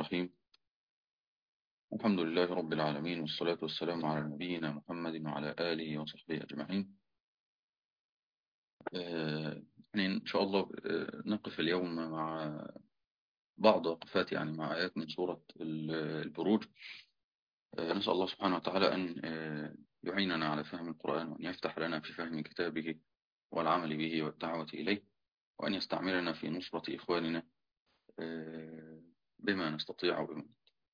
الرحيم الحمد لله رب العالمين والصلاة والسلام على نبينا محمد وعلى آله وصحبه أجمعين آه، يعني إن شاء الله آه، نقف اليوم مع بعض وقفات يعني مع آيات من سورة ال- البروج آه، نسأل الله سبحانه وتعالى أن آه، يعيننا على فهم القرآن وأن يفتح لنا في فهم كتابه والعمل به والدعوة إليه وأن يستعملنا في نصرة إخواننا آه، بما نستطيع وبما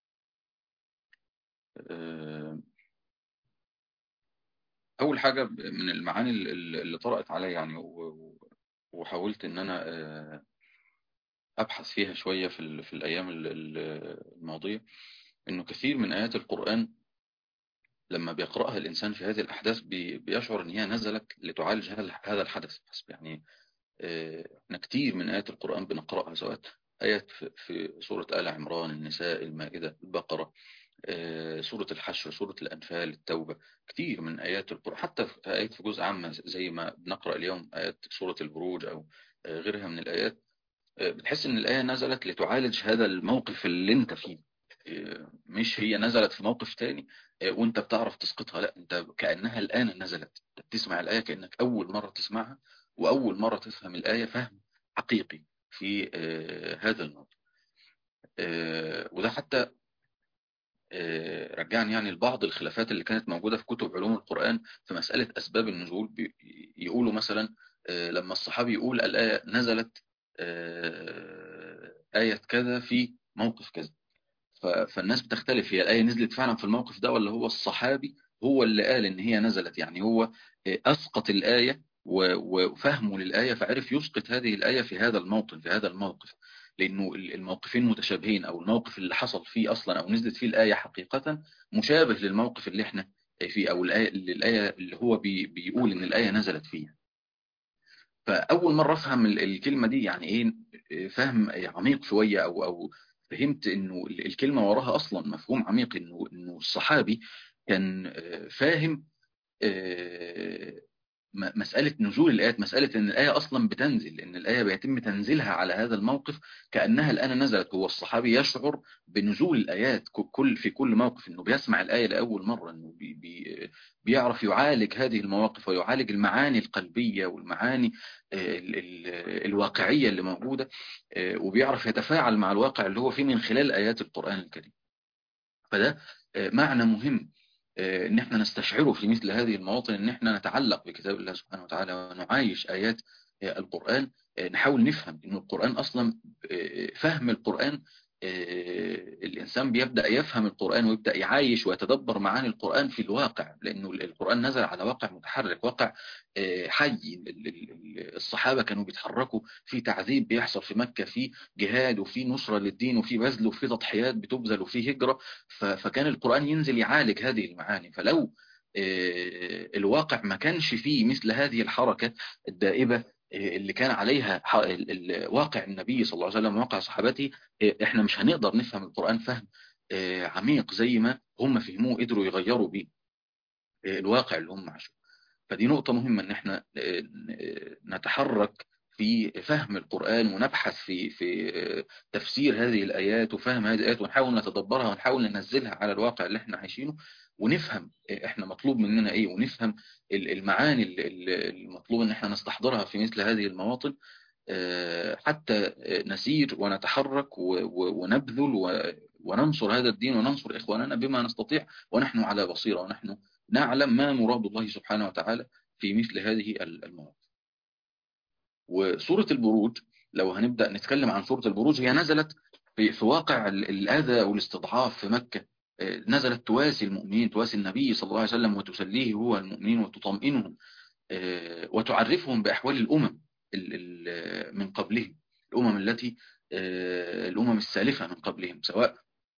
آه، أول حاجة من المعاني اللي اللي طرأت علي يعني و- و- وحاولت إن أنا آه، أبحث فيها شوية في ال- في الأيام ال- ال- الماضية إنه كثير من آيات القرآن لما بيقرأها الإنسان في هذه الأحداث بي- بيشعر إن هي نزلت لتعالج هذا هذا الحدث بس يعني آه، إحنا كتير من آيات القرآن بنقرأها سواء آيات في في سورة آل عمران النساء المائدة البقرة آه، سورة الحشر سورة الأنفال التوبة كتير من آيات القرآن حتى في آيات في جزء عامة زي ما بنقرأ اليوم آيات سورة البروج أو آه، غيرها من الآيات آه، بتحس إن الآية نزلت لتعالج هذا الموقف اللي أنت فيه آه، مش هي نزلت في موقف تاني آه، وأنت بتعرف تسقطها لا أنت كأنها الآن نزلت أنت بتسمع الآية كأنك أول مرة تسمعها وأول مرة تفهم الآية فهم حقيقي في آه، هذا الموضوع آه، وده حتى آه، رجعني يعني لبعض الخلافات اللي كانت موجودة في كتب علوم القرآن في مسألة أسباب النزول بي- يقولوا مثلا آه، لما الصحابي يقول الآية نزلت آه، آية كذا في موقف كذا ف- فالناس بتختلف هي الآية نزلت فعلا في الموقف ده ولا هو الصحابي هو اللي قال إن هي نزلت يعني هو آه، أسقط الآية و- وفهمه للآية فعرف يسقط هذه الآية في هذا الموطن في هذا الموقف لأنه ال- الموقفين متشابهين أو الموقف اللي حصل فيه أصلا أو نزلت فيه الآية حقيقة مشابه للموقف اللي احنا فيه أو الآية اللي, الآية اللي هو بي بيقول إن الآية نزلت فيه فأول مرة أفهم ال- الكلمة دي يعني إيه فهم عميق شوية أو أو فهمت إنه ال- الكلمة وراها أصلا مفهوم عميق إنه إنه الصحابي كان آه، فاهم آه، م- مسألة نزول الآيات مسألة إن الآية أصلا بتنزل إن الآية بيتم تنزيلها على هذا الموقف كأنها الآن نزلت هو الصحابي يشعر بنزول الآيات ك- كل في كل موقف إنه بيسمع الآية لأول مرة إنه بي بي بيعرف يعالج هذه المواقف ويعالج المعاني القلبية والمعاني آه، ال- ال- الواقعية اللي موجودة آه، وبيعرف يتفاعل مع الواقع اللي هو فيه من خلال آيات القرآن الكريم فده آه، معنى مهم آه، ان احنا نستشعره في مثل هذه المواطن ان احنا نتعلق بكتاب الله سبحانه وتعالى ونعايش ايات آه، القرآن آه، نحاول نفهم ان القرآن اصلا آه، فهم القرآن آه، الانسان بيبدأ يفهم القرآن ويبدأ يعايش ويتدبر معاني القرآن في الواقع لانه القرآن نزل على واقع متحرك واقع آه، حي ال- ال- ال- الصحابة كانوا بيتحركوا في تعذيب بيحصل في مكة في جهاد وفي نصرة للدين وفي بذل وفي تضحيات بتبذل وفي هجرة ف- فكان القرآن ينزل يعالج هذه المعاني فلو آه، الواقع ما كانش فيه مثل هذه الحركة الدائبة آه، اللي كان عليها ح- ال- ال- واقع النبي صلى الله عليه وسلم واقع صحابته آه، احنا مش هنقدر نفهم القرآن فهم آه، عميق زي ما هم فهموه قدروا يغيروا بيه آه، الواقع اللي هم عاشوه فدي نقطة مهمة ان احنا آه، نتحرك في فهم القرآن ونبحث في في آه، تفسير هذه الآيات وفهم هذه الآيات ونحاول نتدبرها ونحاول ننزلها على الواقع اللي احنا عايشينه ونفهم آه، احنا مطلوب مننا ايه ونفهم ال- المعاني ال- ال- المطلوب ان احنا نستحضرها في مثل هذه المواطن آه، حتى آه، نسير ونتحرك و- و- ونبذل و- وننصر هذا الدين وننصر إخواننا بما نستطيع ونحن على بصيرة ونحن نعلم ما مراد الله سبحانه وتعالى في مثل هذه المواقف وسورة البروج لو هنبدأ نتكلم عن سورة البروج هي نزلت في, في واقع ال- الأذى والاستضعاف في مكة آه، نزلت تواسي المؤمنين تواسي النبي صلى الله عليه وسلم وتسليه هو المؤمنين وتطمئنهم آه، وتعرفهم بأحوال الأمم ال- ال- من قبلهم الأمم التي آه، الأمم السالفة من قبلهم سواء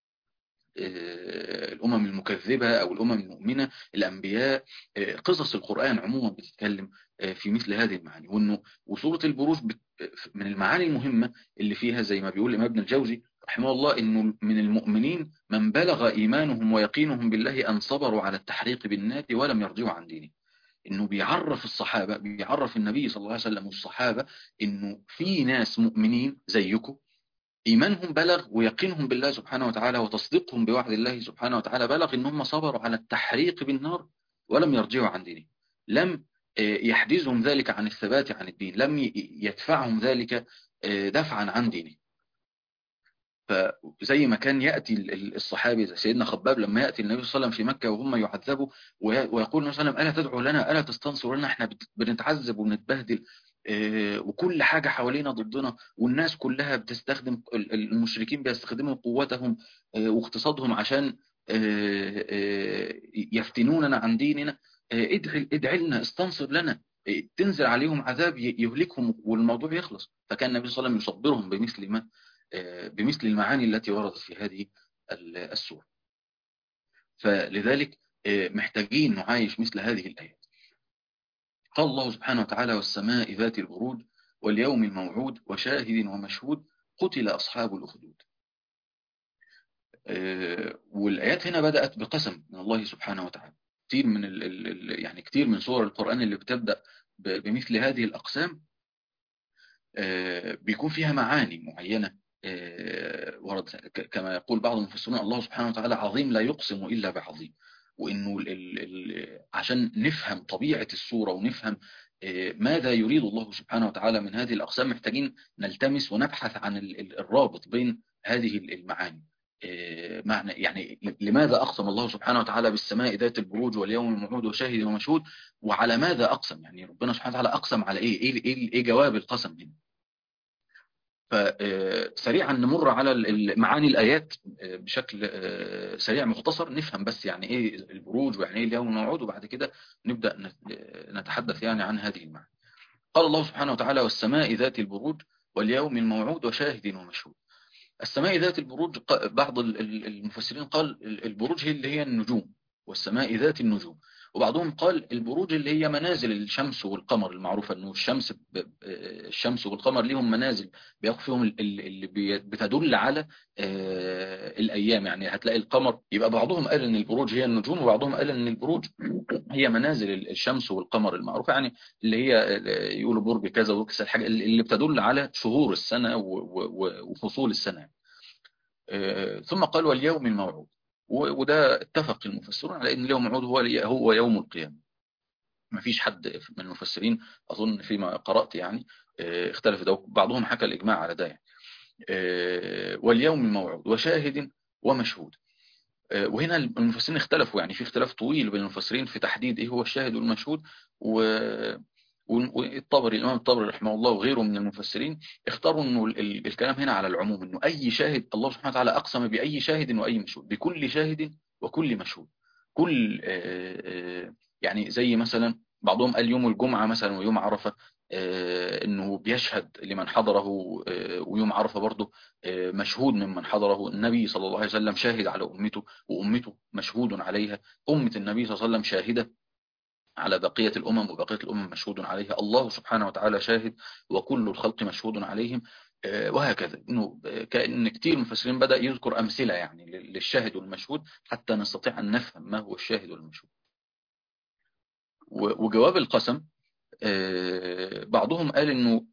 آه، الأمم المكذبة أو الأمم المؤمنة الأنبياء آه، قصص القرآن عموما بتتكلم آه، في مثل هذه المعاني وإنه وسورة البروج بت- من المعاني المهمة اللي فيها زي ما بيقول الإمام ابن الجوزي رحمه الله إنه من المؤمنين من بلغ إيمانهم ويقينهم بالله أن صبروا على التحريق بالنار ولم يرجعوا عن دينه انه بيعرف الصحابة بيعرف النبي صلى الله عليه وسلم والصحابة انه في ناس مؤمنين زيكم إيمانهم بلغ ويقينهم بالله سبحانه وتعالى وتصديقهم بوعد الله سبحانه وتعالى بلغ إن هم صبروا على التحريق بالنار ولم يرجعوا عن دينهم لم يحجزهم ذلك عن الثبات عن الدين لم يدفعهم ذلك دفعا عن دينه فزي ما كان يأتي الصحابي زي سيدنا خباب لما يأتي النبي صلى الله عليه وسلم في مكة وهم يعذبوا ويقول النبي صلى الله عليه وسلم ألا تدعو لنا ألا تستنصر لنا احنا بنتعذب ونتبهدل وكل حاجة حوالينا ضدنا والناس كلها بتستخدم المشركين بيستخدموا قوتهم واقتصادهم عشان يفتنوننا عن ديننا ادعي ادعي لنا استنصر لنا تنزل عليهم عذاب يهلكهم والموضوع يخلص فكان النبي صلى الله عليه وسلم يصبرهم بمثل ما بمثل المعاني التي وردت في هذه السورة فلذلك محتاجين نعايش مثل هذه الآيات قال الله سبحانه وتعالى والسماء ذات البروج واليوم الموعود وشاهد ومشهود قتل أصحاب الأخدود والآيات هنا بدأت بقسم من الله سبحانه وتعالى كتير من ال ال يعني كتير من سور القرآن اللي بتبدأ بمثل هذه الأقسام بيكون فيها معاني معينة ورد كما يقول بعض المفسرين الله سبحانه وتعالى عظيم لا يقسم إلا بعظيم وإنه ال ال عشان نفهم طبيعة السورة ونفهم ماذا يريد الله سبحانه وتعالى من هذه الأقسام محتاجين نلتمس ونبحث عن الرابط بين هذه المعاني معنى يعني لماذا أقسم الله سبحانه وتعالى بالسماء ذات البروج واليوم الموعود وشاهد ومشهود وعلى ماذا أقسم يعني ربنا سبحانه وتعالى أقسم على إيه إيه, إيه, إيه جواب القسم هنا فسريعا نمر على معاني الآيات بشكل سريع مختصر نفهم بس يعني إيه البروج ويعني إيه اليوم الموعود وبعد كده نبدأ نتحدث يعني عن هذه المعاني قال الله سبحانه وتعالى والسماء ذات البروج واليوم الموعود وشاهد ومشهود السماء ذات البروج بعض المفسرين قال البروج هي اللي هي النجوم والسماء ذات النجوم وبعضهم قال البروج اللي هي منازل الشمس والقمر المعروفة انه الشمس الشمس والقمر ليهم منازل بيقف فيهم اللي بتدل على الايام يعني هتلاقي القمر يبقى بعضهم قال ان البروج هي النجوم وبعضهم قال ان البروج هي منازل الشمس والقمر المعروفة يعني اللي هي يقولوا برج كذا وكذا الحاجة اللي بتدل على شهور السنة وفصول السنة ثم قال واليوم الموعود وده اتفق المفسرون على ان اليوم الموعود هو هو يوم القيامه ما فيش حد من المفسرين اظن فيما قرات يعني اختلف ده بعضهم حكى الاجماع على ده يعني واليوم الموعود وشاهد ومشهود وهنا المفسرين اختلفوا يعني في اختلاف طويل بين المفسرين في تحديد ايه هو الشاهد والمشهود و والطبري الإمام الطبري رحمه الله وغيره من المفسرين اختاروا انه الكلام هنا على العموم انه اي شاهد الله سبحانه وتعالى اقسم باي شاهد واي مشهود بكل شاهد وكل مشهود كل يعني زي مثلا بعضهم قال يوم الجمعة مثلا ويوم عرفة انه بيشهد لمن حضره ويوم عرفة برضه مشهود ممن حضره النبي صلى الله عليه وسلم شاهد على امته وامته مشهود عليها امة النبي صلى الله عليه وسلم شاهدة على بقية الأمم وبقية الأمم مشهود عليها الله سبحانه وتعالى شاهد وكل الخلق مشهود عليهم وهكذا إنه كأن كتير المفسرين بدأ يذكر أمثلة يعني للشاهد والمشهود حتى نستطيع أن نفهم ما هو الشاهد والمشهود وجواب القسم بعضهم قال إنه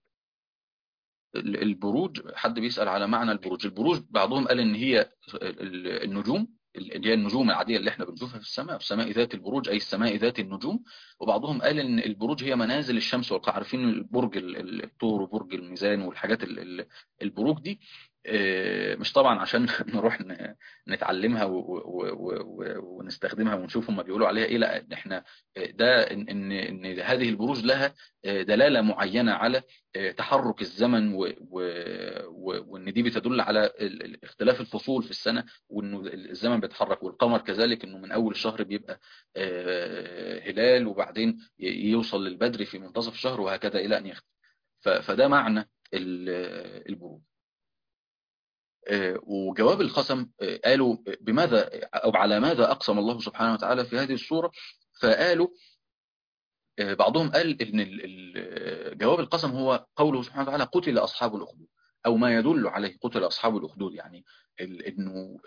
البروج حد بيسأل على معنى البروج البروج بعضهم قال إن هي النجوم اللي هي النجوم العادية اللي احنا بنشوفها في السماء السماء ذات البروج أي السماء ذات النجوم وبعضهم قال ان البروج هي منازل الشمس والقمر عارفين البرج الطور وبرج الميزان والحاجات البروج دي مش طبعا عشان نروح نتعلمها ونستخدمها ونشوف هم بيقولوا عليها ايه لا احنا ده ان ان, إن هذه البروج لها دلالة معينة على تحرك الزمن وان دي بتدل على اختلاف الفصول في السنة وانه الزمن بيتحرك والقمر كذلك انه من اول الشهر بيبقى هلال وبعدين يوصل للبدر في منتصف الشهر وهكذا الى ان يختفي فده معنى البروج وجواب القسم قالوا بماذا أو على ماذا أقسم الله سبحانه وتعالى في هذه السورة فقالوا بعضهم قال إن جواب القسم هو قوله سبحانه وتعالى قتل أصحاب الأخدود أو ما يدل عليه قتل أصحاب الأخدود يعني إنه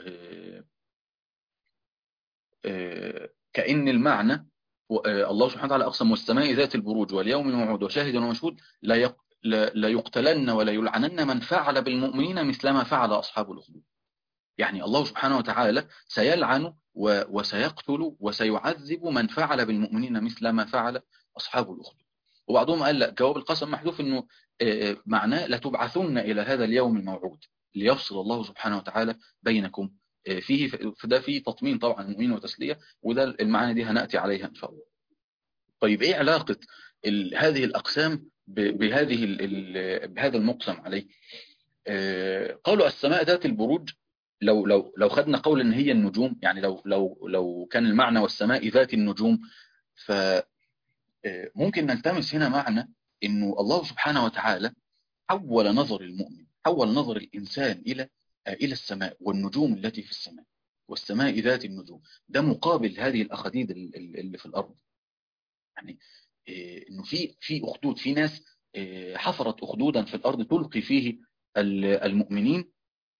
كأن المعنى الله سبحانه وتعالى أقسم والسماء ذات البروج واليوم الموعود وشاهد ومشهود لا لا يقتلن ولا يلعنن من فعل بالمؤمنين مثل ما فعل أصحاب الأخدود يعني الله سبحانه وتعالى سيلعن وسيقتل وسيعذب من فعل بالمؤمنين مثل ما فعل أصحاب الأخدود وبعضهم قال لا جواب القسم محذوف انه معناه لتبعثن الى هذا اليوم الموعود ليفصل الله سبحانه وتعالى بينكم فيه فده فيه تطمين طبعا المؤمنين وتسلية وده المعاني دي هنأتي عليها إن شاء الله طيب إيه علاقة هذه الأقسام بهذه بهذا المقسم عليه قالوا السماء ذات البروج لو لو لو خدنا قول ان هي النجوم يعني لو لو لو كان المعنى والسماء ذات النجوم ف ممكن نلتمس هنا معنى انه الله سبحانه وتعالى حول نظر المؤمن حول نظر الانسان الى الى السماء والنجوم التي في السماء والسماء ذات النجوم ده مقابل هذه الاخاديد اللي في الارض يعني انه في في اخدود في ناس حفرت اخدودا في الارض تلقي فيه المؤمنين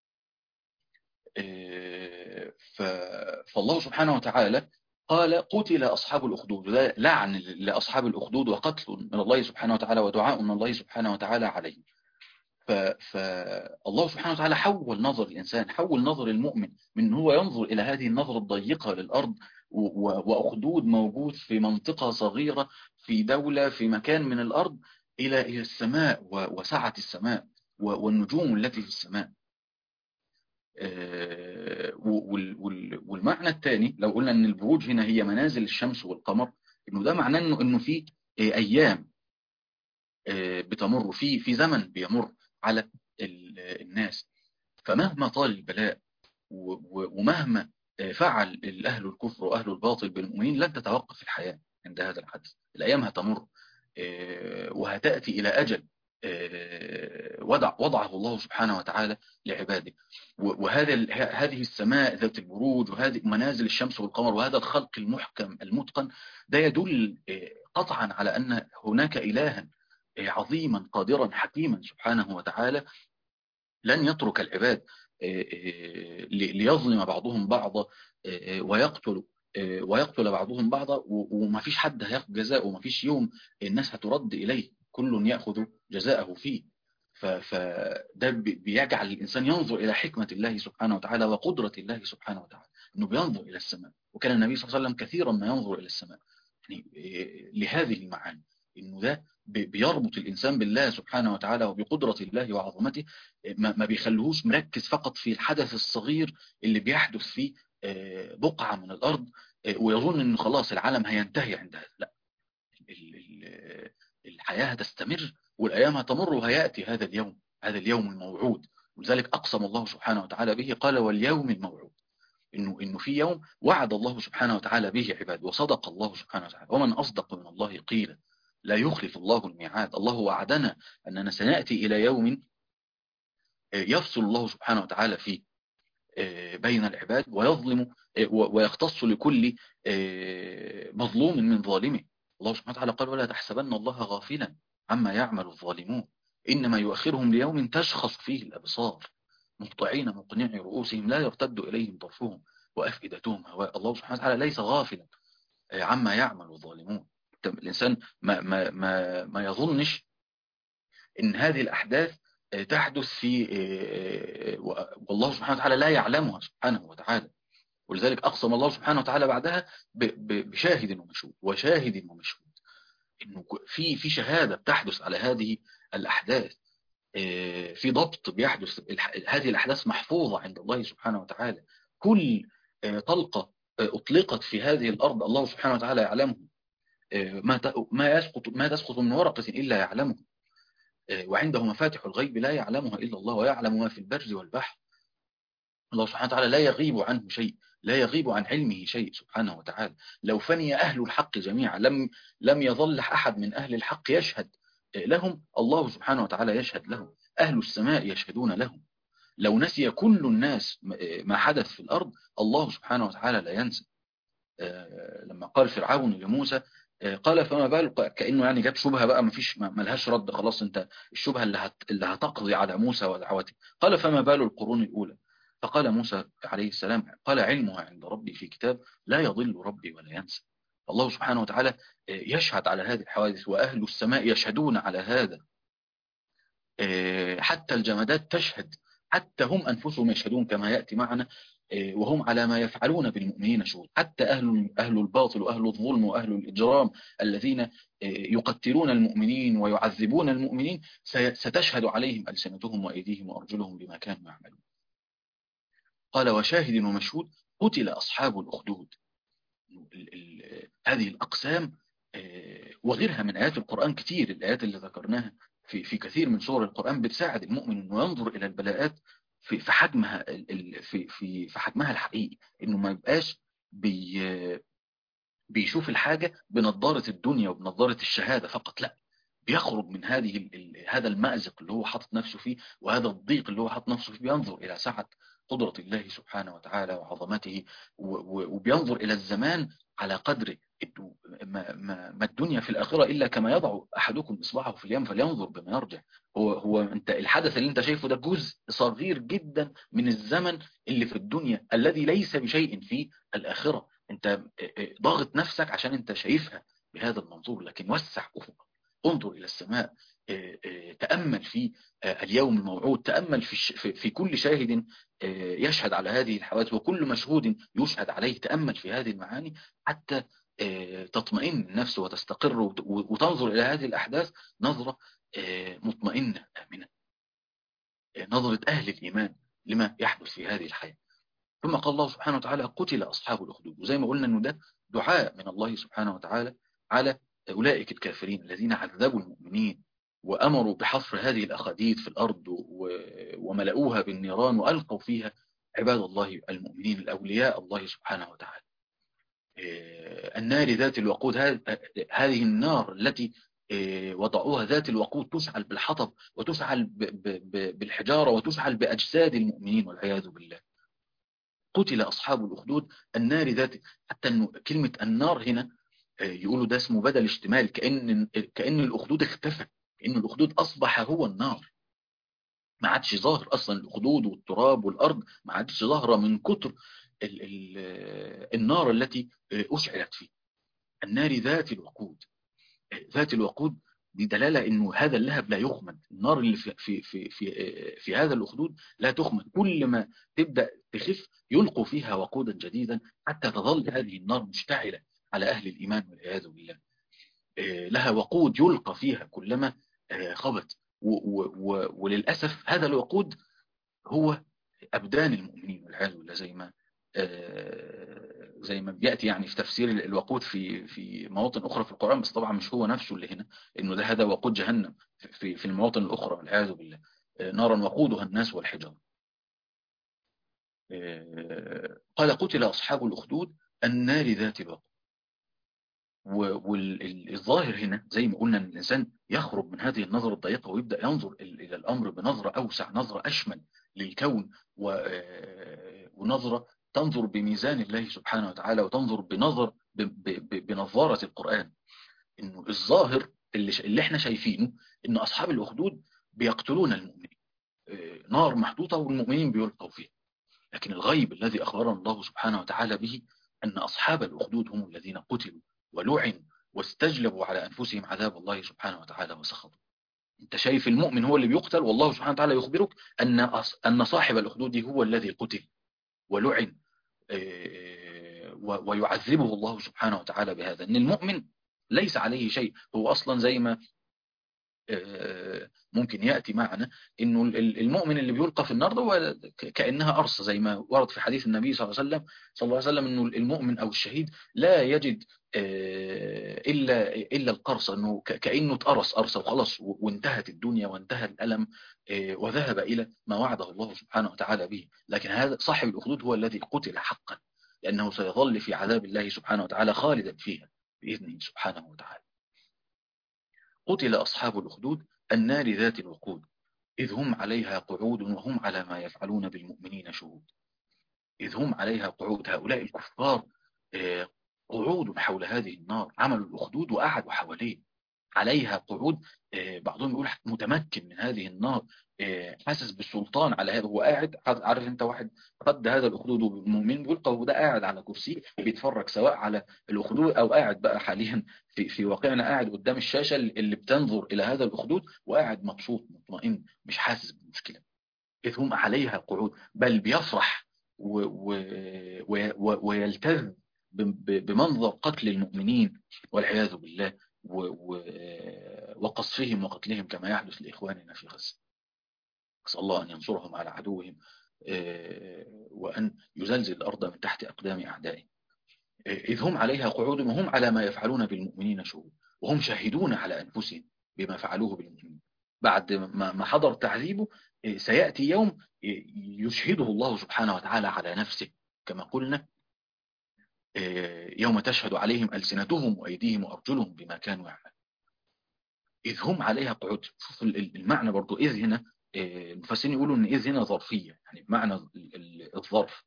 فالله سبحانه وتعالى قال قتل أصحاب الأخدود ده لعن لأصحاب الأخدود وقتل من الله سبحانه وتعالى ودعاء من الله سبحانه وتعالى عليه فالله سبحانه وتعالى حول نظر الإنسان حول نظر المؤمن من هو ينظر إلى هذه النظرة الضيقة للأرض وأخدود موجود في منطقة صغيرة في دولة في مكان من الأرض إلى إلى السماء وسعة السماء والنجوم التي في السماء والمعنى الثاني لو قلنا ان البروج هنا هي منازل الشمس والقمر انه ده معناه انه انه في ايام بتمر في في زمن بيمر على الناس فمهما طال البلاء ومهما فعل اهل الكفر واهل الباطل بالمؤمنين لن تتوقف الحياه عند هذا الحدث الايام هتمر وهتاتي الى اجل وضع وضعه الله سبحانه وتعالى لعباده وهذا هذه السماء ذات البروج وهذه منازل الشمس والقمر وهذا الخلق المحكم المتقن ده يدل قطعا على أن هناك إلها عظيما قادرا حكيما سبحانه وتعالى لن يترك العباد ليظلم بعضهم بعضا ويقتل ويقتل بعضهم بعضا وما فيش حد هياخد جزاء وما فيش يوم الناس هترد إليه كل يأخذ جزاءه فيه فده بيجعل الإنسان ينظر إلى حكمة الله سبحانه وتعالى وقدرة الله سبحانه وتعالى أنه بينظر إلى السماء وكان النبي صلى الله عليه وسلم كثيرا ما ينظر إلى السماء يعني لهذه المعاني أنه ده بيربط الإنسان بالله سبحانه وتعالى وبقدرة الله وعظمته ما بيخلوهوش مركز فقط في الحدث الصغير اللي بيحدث فيه بقعة من الأرض ويظن أنه خلاص العالم هينتهي عند هذا لا الحياة هتستمر والأيام هتمر وهيأتي هذا اليوم هذا اليوم الموعود ولذلك أقسم الله سبحانه وتعالى به قال واليوم الموعود إنه, إنه في يوم وعد الله سبحانه وتعالى به عباد وصدق الله سبحانه وتعالى ومن أصدق من الله قيلا لا يخلف الله الميعاد الله وعدنا أننا سنأتي إلى يوم يفصل الله سبحانه وتعالى فيه بين العباد ويظلم ويختص لكل مظلوم من ظالمه الله سبحانه وتعالى قال ولا تحسبن الله غافلا عما يعمل الظالمون إنما يؤخرهم ليوم تشخص فيه الأبصار مهطعين مقنعي رؤوسهم لا يرتد إليهم طرفهم وأفئدتهم هواء الله سبحانه وتعالى ليس غافلا عما يعمل الظالمون الإنسان ما, ما, ما, ما يظنش إن هذه الأحداث تحدث في والله سبحانه وتعالى لا يعلمها سبحانه وتعالى ولذلك أقسم الله سبحانه وتعالى بعدها بشاهد ومشهود وشاهد ومشهود إنه في في شهادة بتحدث على هذه الأحداث في ضبط بيحدث هذه الأحداث محفوظة عند الله سبحانه وتعالى كل طلقة أطلقت في هذه الأرض الله سبحانه وتعالى يعلمه ما ما يسقط ما تسقط من ورقة إلا يعلمه وعنده مفاتح الغيب لا يعلمها إلا الله ويعلم ما في البر والبحر الله سبحانه وتعالى لا يغيب عنه شيء لا يغيب عن علمه شيء سبحانه وتعالى لو فني أهل الحق جميعا لم لم يظل أحد من أهل الحق يشهد لهم الله سبحانه وتعالى يشهد لهم أهل السماء يشهدون لهم لو نسي كل الناس ما حدث في الأرض الله سبحانه وتعالى لا ينسى لما قال فرعون لموسى قال فما بال كأنه يعني جت شبهة بقى ما فيش ما لهاش رد خلاص انت الشبهة اللي, هت اللي هتقضي على موسى ودعوته قال فما بال القرون الأولى فقال موسى عليه السلام قال علمها عند ربي في كتاب لا يضل ربي ولا ينسى الله سبحانه وتعالى يشهد على هذه الحوادث وأهل السماء يشهدون على هذا حتى الجمادات تشهد حتى هم أنفسهم يشهدون كما يأتي معنا وهم على ما يفعلون بالمؤمنين شهود حتى أهل, أهل الباطل وأهل الظلم وأهل الإجرام الذين يقتلون المؤمنين ويعذبون المؤمنين ستشهد عليهم ألسنتهم وأيديهم وأرجلهم بما كانوا يعملون قال وشاهد ومشهود قتل أصحاب الأخدود هذه الأقسام وغيرها من آيات القرآن كتير الآيات اللي ذكرناها في في كثير من سور القرآن بتساعد المؤمن انه ينظر الى البلاءات في في حجمها في في في حجمها الحقيقي انه ما يبقاش بي بيشوف الحاجة بنظارة الدنيا وبنظارة الشهادة فقط لا بيخرج من هذه هذا المأزق اللي هو حاطط نفسه فيه وهذا الضيق اللي هو حاطط نفسه فيه بينظر إلى سعة قدرة الله سبحانه وتعالى وعظمته وبينظر إلى الزمان على قدر ما, ما, ما الدنيا في الآخرة إلا كما يضع أحدكم إصبعه في اليم فلينظر بما يرجع هو, هو أنت الحدث اللي أنت شايفه ده جزء صغير جدا من الزمن اللي في الدنيا الذي ليس بشيء في الآخرة أنت ضاغط نفسك عشان أنت شايفها بهذا المنظور لكن وسع أفقك انظر إلى السماء تأمل في اليوم الموعود تأمل في, في كل شاهد يشهد على هذه الحوادث وكل مشهود يشهد عليه تأمل في هذه المعاني حتى تطمئن النفس وتستقر وتنظر إلى هذه الأحداث نظرة مطمئنة آمنة نظرة أهل الإيمان لما يحدث في هذه الحياة ثم قال الله سبحانه وتعالى قتل أصحاب الأخدود وزي ما قلنا أنه ده دعاء من الله سبحانه وتعالى على أولئك الكافرين الذين عذبوا المؤمنين وأمروا بحفر هذه الأخاديد في الأرض وملؤوها بالنيران وألقوا فيها عباد الله المؤمنين الأولياء الله سبحانه وتعالى النار ذات الوقود هذه النار التي وضعوها ذات الوقود تشعل بالحطب وتشعل بالحجارة وتشعل بأجساد المؤمنين والعياذ بالله قتل أصحاب الأخدود النار ذات حتى أنه كلمة النار هنا يقولوا ده اسمه بدل اشتمال كأن, كأن الأخدود اختفى كأن الأخدود أصبح هو النار ما عادش ظاهر أصلا الأخدود والتراب والأرض ما عادش ظاهرة من كتر ال ال النار التي أشعلت فيه النار ذات الوقود ذات الوقود دي دلالة انه هذا اللهب لا يخمد النار اللي في, في, في, في, في هذا الأخدود لا تخمد كل ما تبدأ تخف يلقوا فيها وقودا جديدا حتى تظل هذه النار مشتعلة على أهل الإيمان والعياذ بالله لها وقود يلقى فيها كلما خبت وللأسف هذا الوقود هو أبدان المؤمنين والعياذ بالله زي ما زي ما بيأتي يعني في تفسير الوقود في في مواطن أخرى في القرآن بس طبعا مش هو نفسه اللي هنا إنه ده هذا وقود جهنم في في المواطن الأخرى والعياذ بالله نارا وقودها الناس والحجار قال قتل أصحاب الأخدود النار ذات الوقود والظاهر هنا زي ما قلنا ان الانسان يخرج من هذه النظرة الضيقة ويبدأ ينظر الى الامر بنظرة اوسع نظرة اشمل للكون ونظرة تنظر بميزان الله سبحانه وتعالى وتنظر بنظر بنظارة القرآن انه الظاهر اللي, اللي احنا شايفينه ان اصحاب الاخدود بيقتلون المؤمنين نار محطوطة والمؤمنين بيلقوا فيها لكن الغيب الذي اخبرنا الله سبحانه وتعالى به ان اصحاب الاخدود هم الذين قتلوا ولعنوا واستجلبوا على أنفسهم عذاب الله سبحانه وتعالى وسخطوا انت شايف المؤمن هو اللي بيقتل والله سبحانه وتعالى يخبرك أن أن صاحب الأخدود هو الذي قتل ولعن ويعذبه الله سبحانه وتعالى بهذا أن المؤمن ليس عليه شيء هو أصلا زي ما ممكن يأتي معنا انه المؤمن اللي بيلقى في النار هو كأنها أرص زي ما ورد في حديث النبي صلى الله عليه وسلم صلى الله عليه وسلم انه المؤمن او الشهيد لا يجد إلا إلا القرص انه كأنه اتقرص قرصه وخلاص وانتهت الدنيا وانتهى الألم وذهب إلى ما وعده الله سبحانه وتعالى به لكن هذا صاحب الأخدود هو الذي قتل حقا لأنه سيظل في عذاب الله سبحانه وتعالى خالدا فيها بإذنه سبحانه وتعالى قتل أصحاب الأخدود النار ذات الوقود إذ هم عليها قعود وهم على ما يفعلون بالمؤمنين شهود إذ هم عليها قعود هؤلاء الكفار قعود حول هذه النار عملوا الأخدود وقعدوا حواليه عليها قعود بعضهم يقول متمكن من هذه النار حاسس بالسلطان على هذا هو قاعد عارف انت واحد قد هذا الاخدود ومؤمن بيقول هو ده قاعد على كرسي بيتفرج سواء على الاخدود او قاعد بقى حاليا في في واقعنا قاعد قدام الشاشه اللي بتنظر الى هذا الاخدود وقاعد مبسوط مطمئن مش حاسس بمشكله اذ هم عليها قعود بل بيفرح و و و ويلتذ بمنظر قتل المؤمنين والعياذ بالله وقصفهم وقتلهم كما يحدث لإخواننا في غزة أسأل الله أن ينصرهم على عدوهم وأن يزلزل الأرض من تحت أقدام أعدائهم إذ هم عليها قعود وهم على ما يفعلون بالمؤمنين شهود وهم شاهدون على أنفسهم بما فعلوه بالمؤمنين بعد ما حضر تعذيبه سيأتي يوم يشهده الله سبحانه وتعالى على نفسه كما قلنا يوم تشهد عليهم ألسنتهم وأيديهم وأرجلهم بما كانوا يعملون إذ هم عليها قعود شوف المعنى برضو إذ هنا المفسرين يقولوا إن إذ هنا ظرفية يعني بمعنى الظرف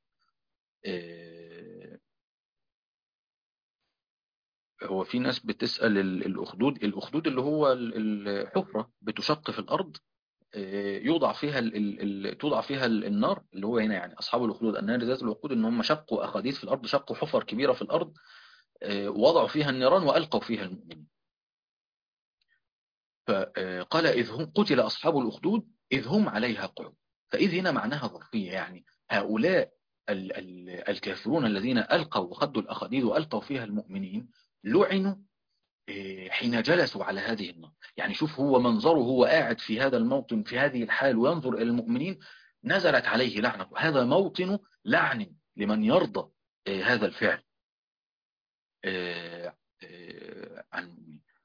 هو في ناس بتسأل الأخدود الأخدود اللي هو الحفرة بتشق في الأرض يوضع فيها ال ال توضع فيها النار اللي هو هنا يعني اصحاب الاخدود النار ذات الوقود ان هم شقوا اخاديد في الارض شقوا حفر كبيره في الارض وضعوا فيها النيران والقوا فيها المؤمنين فقال اذ هم قتل اصحاب الاخدود اذ هم عليها قعود فاذ هنا معناها ظرفيه يعني هؤلاء ال ال الكافرون الذين القوا وخدوا الاخاديد والقوا فيها المؤمنين لعنوا حين جلسوا على هذه النار يعني شوف هو منظره هو قاعد في هذا الموطن في هذه الحال وينظر إلى المؤمنين نزلت عليه لعنة هذا موطن لعن لمن يرضى هذا الفعل عن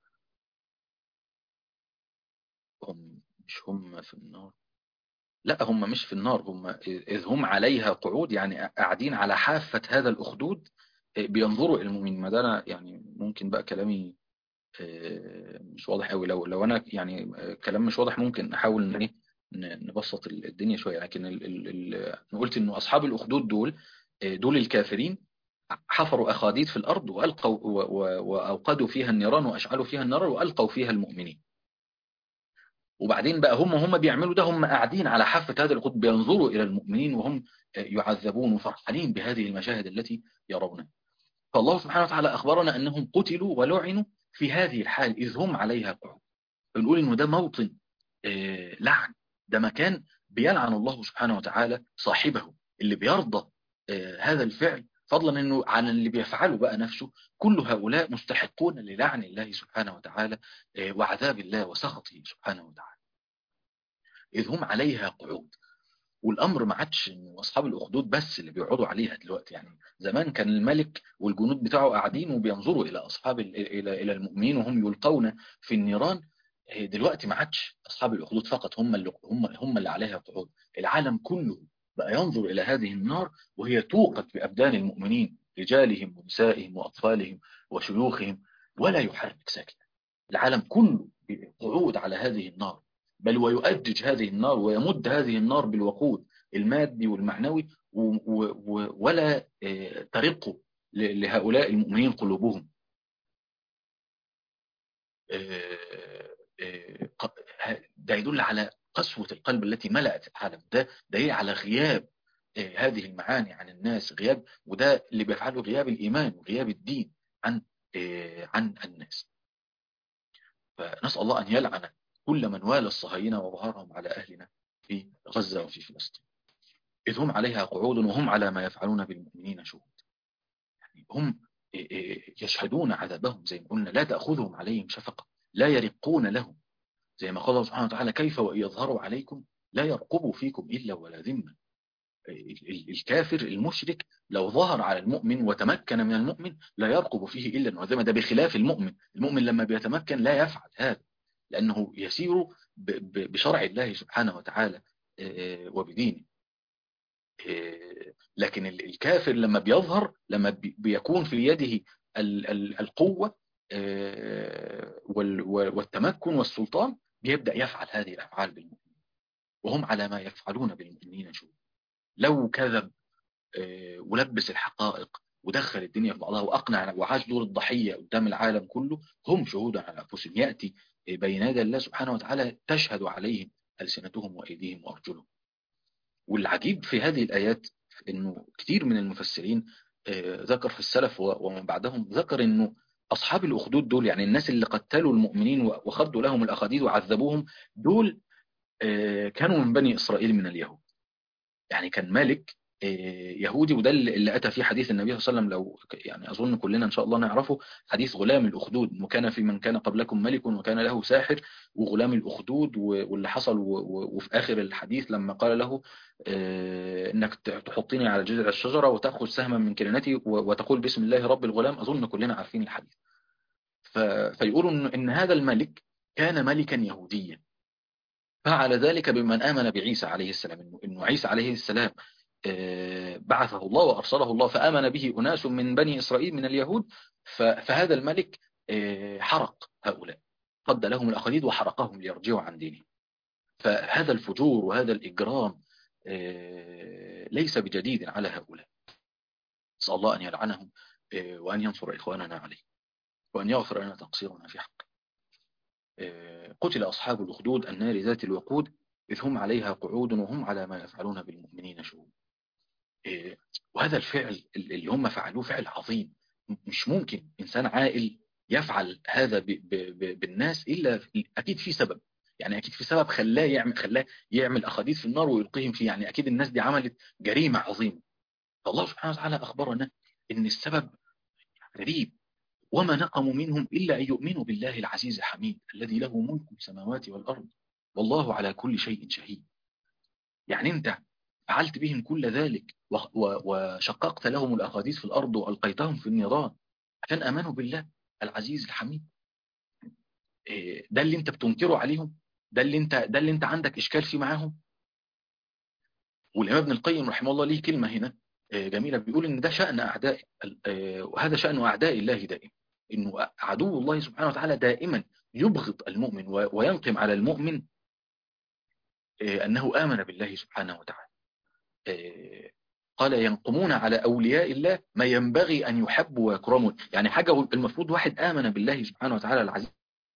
هم مش هم في النار لا هم مش في النار هم إذ هم عليها قعود يعني قاعدين على حافة هذا الأخدود بينظروا إلى المؤمنين ما ده أنا يعني ممكن بقى كلامي مش واضح قوي لو لو انا يعني كلام مش واضح ممكن نحاول ان ايه نبسط الدنيا شويه لكن ال ال ال قلت انه اصحاب الاخدود دول دول الكافرين حفروا اخاديد في الارض والقوا واوقدوا فيها النيران واشعلوا فيها النار والقوا فيها المؤمنين وبعدين بقى هم هم بيعملوا ده هم قاعدين على حافه هذا القطب بينظروا الى المؤمنين وهم يعذبون وفرحانين بهذه المشاهد التي يرونها فالله سبحانه وتعالى اخبرنا انهم قتلوا ولعنوا في هذه الحال إذ هم عليها قعود بنقول إنه ده موطن آه لعن ده مكان بيلعن الله سبحانه وتعالى صاحبه اللي بيرضى آه هذا الفعل فضلا انه عن اللي بيفعله بقى نفسه كل هؤلاء مستحقون للعن الله سبحانه وتعالى آه وعذاب الله وسخطه سبحانه وتعالى إذ هم عليها قعود والامر ما عادش انه اصحاب الاخدود بس اللي بيقعدوا عليها دلوقتي يعني زمان كان الملك والجنود بتاعه قاعدين وبينظروا الى اصحاب الى الى المؤمنين وهم يلقون في النيران دلوقتي ما عادش اصحاب الاخدود فقط هم اللي هم هم اللي عليها قعود العالم كله بقى ينظر الى هذه النار وهي توقد بابدان المؤمنين رجالهم ونسائهم واطفالهم وشيوخهم ولا يحرك ساكنا العالم كله قعود على هذه النار بل ويؤجج هذه النار ويمد هذه النار بالوقود المادي والمعنوي ولا ترق لهؤلاء المؤمنين قلوبهم ده يدل على قسوة القلب التي ملأت العالم ده دليل على غياب هذه المعاني عن الناس غياب وده اللي بيفعله غياب الإيمان وغياب الدين عن عن الناس فنسأل الله أن يلعن كل من والى الصهاينة وظهرهم على أهلنا في غزة وفي فلسطين إذ هم عليها قعود وهم على ما يفعلون بالمؤمنين شهود يعني هم يشهدون عذابهم زي ما قلنا لا تأخذهم عليهم شفقة لا يرقون لهم زي ما قال الله سبحانه وتعالى كيف وإن يظهروا عليكم لا يرقبوا فيكم إلا ولا ذمة الكافر المشرك لو ظهر على المؤمن وتمكن من المؤمن لا يرقب فيه إلا وذمة ده بخلاف المؤمن المؤمن لما بيتمكن لا يفعل هذا لأنه يسير بشرع الله سبحانه وتعالى وبدينه لكن الكافر لما بيظهر لما بيكون في يده القوة والتمكن والسلطان بيبدأ يفعل هذه الأفعال بالمؤمنين وهم على ما يفعلون بالمؤمنين شهود لو كذب ولبس الحقائق ودخل الدنيا في بعضها وأقنع وعاش دور الضحية قدام العالم كله هم شهود على أنفسهم يأتي بين يدي الله سبحانه وتعالى تشهد عليهم ألسنتهم وأيديهم وأرجلهم والعجيب في هذه الآيات أنه كثير من المفسرين ذكر في السلف ومن بعدهم ذكر أنه أصحاب الأخدود دول يعني الناس اللي قتلوا المؤمنين وخدوا لهم الأخاديد وعذبوهم دول كانوا من بني إسرائيل من اليهود يعني كان مالك يهودي وده اللي أتى فيه حديث النبي صلى الله عليه وسلم لو يعني أظن كلنا إن شاء الله نعرفه حديث غلام الأخدود وكان في من كان قبلكم ملك وكان له ساحر وغلام الأخدود واللي حصل وفي آخر الحديث لما قال له إنك تحطيني على جذع الشجرة وتأخذ سهما من كلمتي وتقول بسم الله رب الغلام أظن كلنا عارفين الحديث فيقولوا إن هذا الملك كان ملكا يهوديا فعل ذلك بمن آمن بعيسى عليه السلام إنه عيسى عليه السلام بعثه الله وأرسله الله فآمن به أناس من بني إسرائيل من اليهود فهذا الملك حرق هؤلاء قد لهم الأخديد وحرقهم ليرجعوا عن دينهم فهذا الفجور وهذا الإجرام ليس بجديد على هؤلاء نسأل الله أن يلعنهم وأن ينصر إخواننا عليه وأن يغفر لنا تقصيرنا في حقه قتل أصحاب الأخدود النار ذات الوقود إذ هم عليها قعود وهم على ما يفعلون بالمؤمنين شهود وهذا الفعل اللي هم فعلوه فعل عظيم مش ممكن إنسان عاقل يفعل هذا ب ب بالناس إلا أكيد في سبب يعني أكيد في سبب خلاه يعمل خلاه يعمل أخاديد في النار ويلقيهم فيه يعني أكيد الناس دي عملت جريمة عظيمة فالله سبحانه وتعالى أخبرنا إن السبب غريب وما نقموا منهم إلا أن يؤمنوا بالله العزيز الحميد الذي له ملك السماوات والأرض والله على كل شيء شهيد يعني أنت فعلت بهم كل ذلك وشققت لهم الأخاديث في الأرض وألقيتهم في النيران عشان أمنوا بالله العزيز الحميد ده اللي انت بتنكره عليهم ده اللي انت ده اللي انت عندك اشكال فيه معاهم والامام ابن القيم رحمه الله ليه كلمه هنا جميله بيقول ان ده شان اعداء وهذا شان اعداء الله دائما انه عدو الله سبحانه وتعالى دائما يبغض المؤمن وينقم على المؤمن انه امن بالله سبحانه وتعالى قال ينقمون على أولياء الله ما ينبغي أن يحبوا ويكرموا يعني حاجة المفروض واحد آمن بالله سبحانه وتعالى العزيز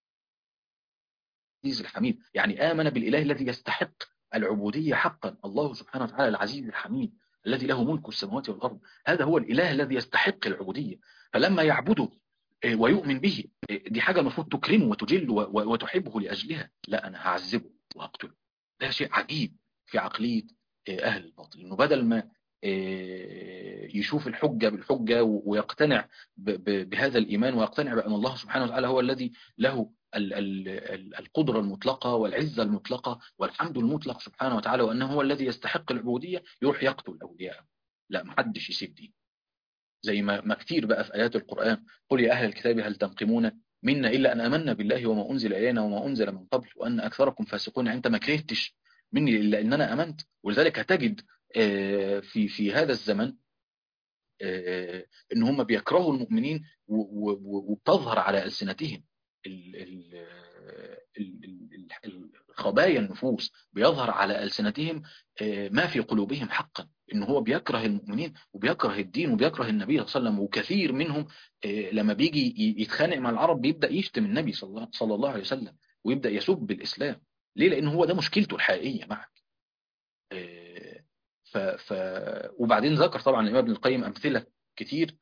الحميد يعني آمن بالإله الذي يستحق العبودية حقا الله سبحانه وتعالى العزيز الحميد الذي له ملك السماوات والأرض هذا هو الإله الذي يستحق العبودية فلما يعبده ويؤمن به دي حاجة المفروض تكرمه وتجل وتحبه لأجلها لا أنا هعذبه وهقتله ده شيء عجيب في عقلية أهل الباطل إنه بدل ما يشوف الحجة بالحجة ويقتنع بهذا الإيمان ويقتنع بأن الله سبحانه وتعالى هو الذي له القدرة المطلقة والعزة المطلقة والحمد المطلق سبحانه وتعالى وأنه هو الذي يستحق العبودية يروح يقتل أولياءه لا محدش يسيب دين زي ما ما كتير بقى في آيات القرآن قل يا أهل الكتاب هل تنقمون منا إلا أن آمنا بالله وما أنزل إلينا وما أنزل من قبل وأن أكثركم فاسقون أنت ما كرهتش مني إلا أن أنا أمنت ولذلك هتجد في في هذا الزمن ان هم بيكرهوا المؤمنين وبتظهر على ألسنتهم خبايا النفوس بيظهر على ألسنتهم ما في قلوبهم حقا ان هو بيكره المؤمنين وبيكره الدين وبيكره النبي صلى الله عليه وسلم وكثير منهم لما بيجي يتخانق مع العرب بيبدأ يشتم النبي صلى الله عليه وسلم ويبدأ يسب الإسلام ليه لأن هو ده مشكلته الحقيقية معك ف... ف... وبعدين ذكر طبعا الإمام ابن القيم أمثلة كتير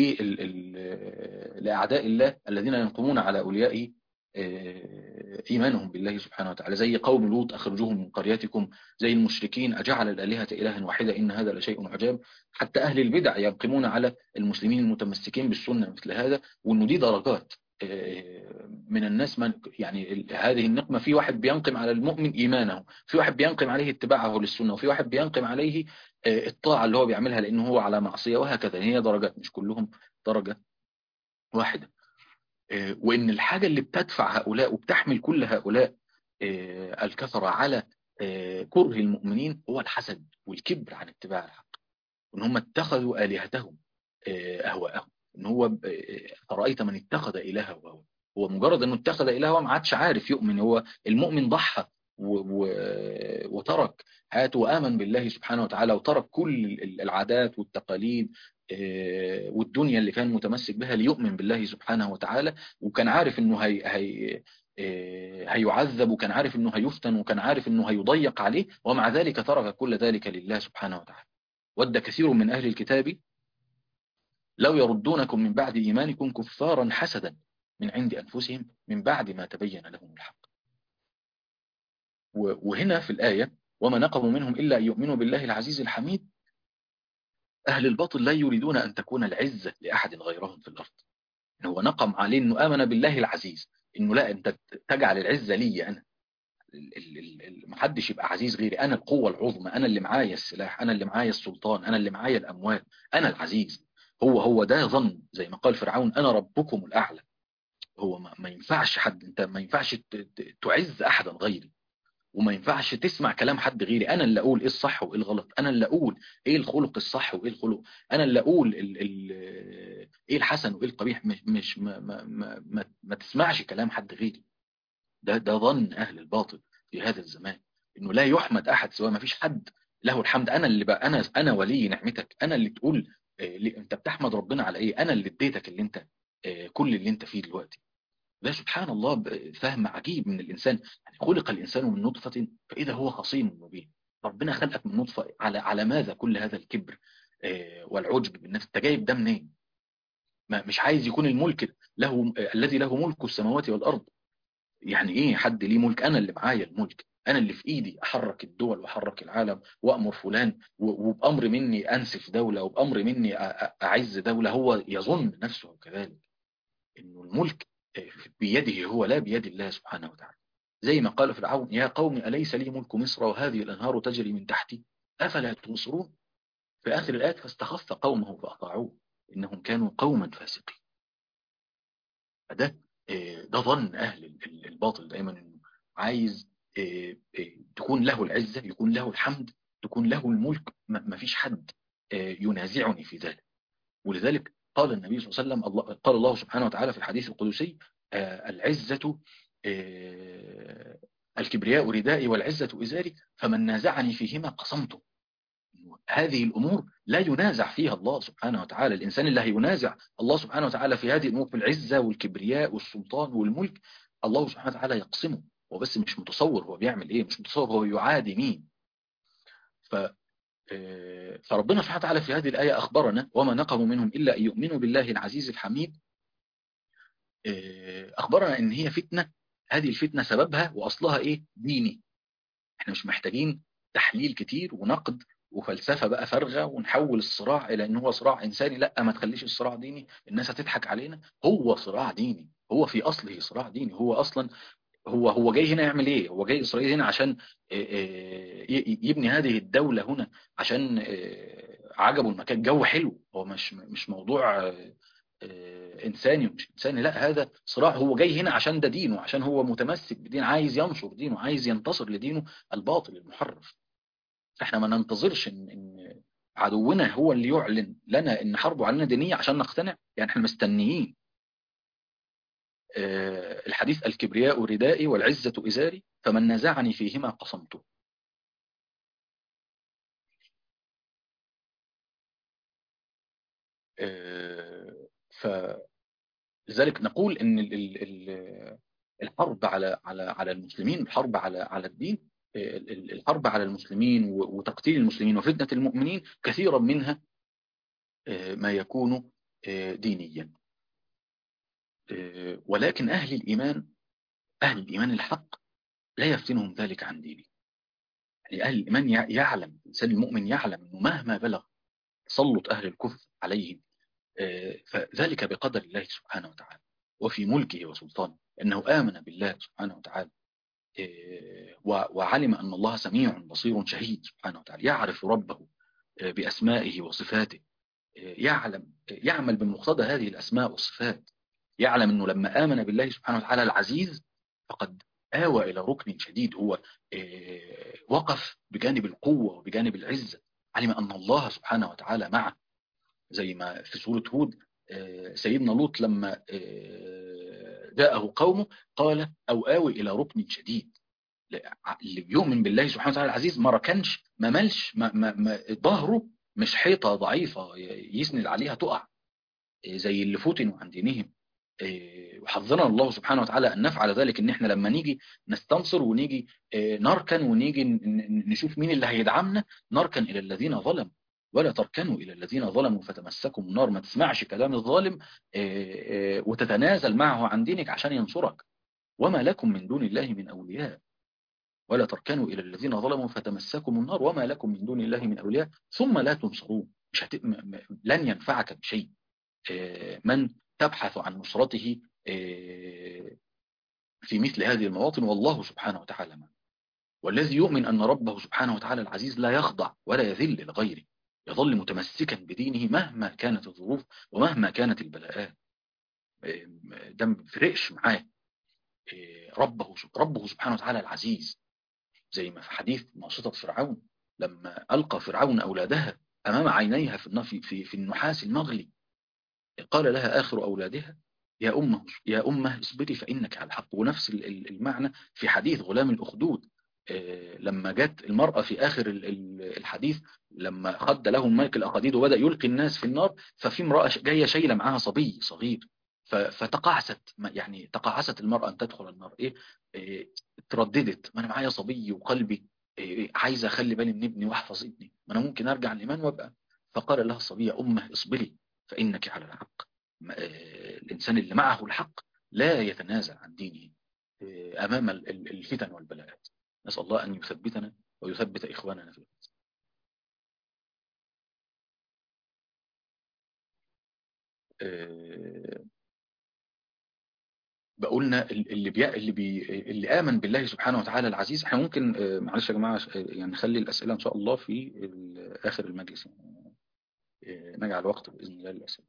لأعداء الله الذين ينقمون على أوليائه إيمانهم بالله سبحانه وتعالى زي قوم لوط أخرجوهم من قريتكم زي المشركين أجعل الآلهة إلها واحدة إن هذا لشيء عجاب حتى أهل البدع ينقمون على المسلمين المتمسكين بالسنة مثل هذا وأنه دي درجات من الناس من يعني هذه النقمة في واحد بينقم على المؤمن إيمانه في واحد بينقم عليه اتباعه للسنة وفي واحد بينقم عليه الطاعة اللي هو بيعملها لأنه هو على معصية وهكذا هي درجات مش كلهم درجة واحدة وإن الحاجة اللي بتدفع هؤلاء وبتحمل كل هؤلاء الكثرة على كره المؤمنين هو الحسد والكبر عن اتباع الحق وإن هم اتخذوا آلهتهم أهواءهم ان هو أرأيت من اتخذ إلهه هو هو مجرد انه اتخذ إلهه ما عادش عارف يؤمن هو المؤمن ضحى و... و... وترك حياته وآمن بالله سبحانه وتعالى وترك كل العادات والتقاليد والدنيا اللي كان متمسك بها ليؤمن بالله سبحانه وتعالى وكان عارف انه هي هي هيعذب وكان عارف انه هيفتن وكان عارف انه هيضيق عليه ومع ذلك ترك كل ذلك لله سبحانه وتعالى ود كثير من اهل الكتاب لو يردونكم من بعد ايمانكم كفارا حسدا من عند انفسهم من بعد ما تبين لهم الحق وهنا في الايه وما نقموا منهم الا ان يؤمنوا بالله العزيز الحميد أهل الباطل لا يريدون أن تكون العزة لأحد غيرهم في الأرض هو نقم عليه أنه آمن بالله العزيز أنه لا أنت تجعل العزة لي أنا محدش يبقى عزيز غيري أنا القوة العظمى أنا اللي معايا السلاح أنا اللي معايا السلطان أنا اللي معايا الأموال أنا العزيز هو هو ده ظن زي ما قال فرعون أنا ربكم الأعلى هو ما, ما ينفعش حد أنت ما ينفعش تعز أحدا غيري وما ينفعش تسمع كلام حد غيري انا اللي اقول ايه الصح وايه الغلط انا اللي اقول ايه الخلق الصح وايه الخلق انا اللي اقول ال ال ايه الحسن وايه القبيح مش, مش ما, ما, ما, ما, ما تسمعش كلام حد غيري ده ده ظن اهل الباطل في هذا الزمان انه لا يحمد احد سواء ما فيش حد له الحمد انا اللي بقى انا انا ولي نعمتك انا اللي تقول إيه انت بتحمد ربنا على ايه انا اللي اديتك اللي انت إيه كل اللي انت فيه دلوقتي ده سبحان الله فهم عجيب من الإنسان يعني خلق الإنسان من نطفة فإذا هو خصيم مبين ربنا خلقك من نطفة على على ماذا كل هذا الكبر والعجب بالنفس انت جايب ده منين ما مش عايز يكون الملك له الذي له ملك السماوات والأرض يعني ايه حد ليه ملك انا اللي معايا الملك انا اللي في ايدي احرك الدول واحرك العالم وامر فلان وبامر مني انسف دولة وبامر مني اعز دولة هو يظن نفسه كذلك انه الملك بيده هو لا بيد الله سبحانه وتعالى زي ما قال فرعون يا قوم أليس لي ملك مصر وهذه الأنهار تجري من تحتي أفلا تبصرون في آخر الآية فاستخف قومه فأطاعوه إنهم كانوا قوما فاسقين ده ده ظن أهل الباطل دائما إنه عايز تكون له العزة يكون له الحمد تكون له الملك ما فيش حد ينازعني في ذلك ولذلك قال النبي صلى الله عليه وسلم الله قال الله سبحانه وتعالى في الحديث القدسي آه العزة آه الكبرياء ردائي والعزة إزاري فمن نازعني فيهما قصمته هذه الأمور لا ينازع فيها الله سبحانه وتعالى الإنسان اللي هينازع الله سبحانه وتعالى في هذه الأمور في العزة والكبرياء والسلطان والملك الله سبحانه وتعالى يقسمه هو بس مش متصور هو بيعمل إيه مش متصور هو يعادي مين ف فربنا سبحانه وتعالى في هذه الآية أخبرنا وما نقموا منهم إلا أن يؤمنوا بالله العزيز الحميد أخبرنا أن هي فتنة هذه الفتنة سببها وأصلها إيه ديني احنا مش محتاجين تحليل كتير ونقد وفلسفة بقى فارغة ونحول الصراع إلى أن هو صراع إنساني لا ما تخليش الصراع ديني الناس هتضحك علينا هو صراع ديني هو في أصله صراع ديني هو أصلا هو هو جاي هنا يعمل ايه هو جاي اسرائيل هنا عشان يبني هذه الدولة هنا عشان عجبه المكان جو حلو هو مش مش موضوع انساني ومش انساني لا هذا صراع هو جاي هنا عشان ده دينه عشان هو متمسك بدين عايز ينصر دينه عايز ينتصر لدينه الباطل المحرف احنا ما ننتظرش ان, إن عدونا هو اللي يعلن لنا ان حربه علينا دينية عشان نقتنع يعني احنا مستنيين الحديث الكبرياء ردائي والعزة إزاري فمن نزعني فيهما قصمته فلذلك نقول ان الحرب على على على المسلمين الحرب على على الدين الحرب على المسلمين وتقتيل المسلمين وفتنة المؤمنين كثيرا منها ما يكون دينيا ولكن أهل الإيمان أهل الإيمان الحق لا يفتنهم ذلك عن دينه يعني أهل الإيمان يعلم الإنسان المؤمن يعلم أنه مهما بلغ تسلط أهل الكفر عليه فذلك بقدر الله سبحانه وتعالى وفي ملكه وسلطانه أنه آمن بالله سبحانه وتعالى وعلم أن الله سميع بصير شهيد سبحانه وتعالى يعرف ربه بأسمائه وصفاته يعلم يعمل بمقتضى هذه الأسماء والصفات يعلم أنه لما آمن بالله سبحانه وتعالى العزيز فقد آوى إلى ركن شديد هو وقف بجانب القوة وبجانب العزة علم أن الله سبحانه وتعالى معه زي ما في سورة هود سيدنا لوط لما جاءه قومه قال أو آوي إلى ركن شديد اللي بيؤمن بالله سبحانه وتعالى العزيز ما ركنش ما ملش ما, ما, ما ظهره مش حيطة ضعيفة يسند عليها تقع زي اللي فتنوا عن دينهم وحذرنا الله سبحانه وتعالى أن نفعل ذلك إن إحنا لما نيجي نستنصر ونيجي نركن ونيجي نشوف مين اللي هيدعمنا نركن إلى الذين ظلموا ولا تركنوا إلى الذين ظلموا فتمسكم النار ما تسمعش كلام الظالم وتتنازل معه عن دينك عشان ينصرك وما لكم من دون الله من أولياء ولا تركنوا إلى الذين ظلموا فتمسكم النار وما لكم من دون الله من أولياء ثم لا تنصرون مش هت... لن ينفعك بشيء من تبحث عن نصرته في مثل هذه المواطن والله سبحانه وتعالى معه والذي يؤمن أن ربه سبحانه وتعالى العزيز لا يخضع ولا يذل لغيره يظل متمسكا بدينه مهما كانت الظروف ومهما كانت البلاءات ده ما بيفرقش معاه ربه ربه سبحانه وتعالى العزيز زي ما في حديث ناشطة فرعون لما ألقى فرعون أولادها أمام عينيها في في في النحاس المغلي قال لها آخر أولادها يا أمه يا أمه اصبري فإنك على الحق ونفس المعنى في حديث غلام الأخدود لما جت المرأة في آخر الحديث لما خد له الملك الأقاديد وبدأ يلقي الناس في النار ففي امرأة جاية شايلة معاها صبي صغير فتقاعست يعني تقاعست المرأة أن تدخل النار إيه, إيه ترددت ما أنا معايا صبي وقلبي إيه عايز أخلي بالي من ابني وأحفظ ابني ما أنا ممكن أرجع الإيمان وأبقى فقال لها الصبي يا أمه اصبري فإنك على الحق إيه الإنسان اللي معه الحق لا يتنازع عن دينه أمام الفتن والبلاءات نسأل الله أن يثبتنا ويثبت إخواننا في الأرض بقولنا اللي بي... اللي بي... اللي آمن بالله سبحانه وتعالى العزيز احنا ممكن معلش يا جماعة يعني نخلي الأسئلة إن شاء الله في آخر المجلس نجعل وقت بإذن الله للأسئلة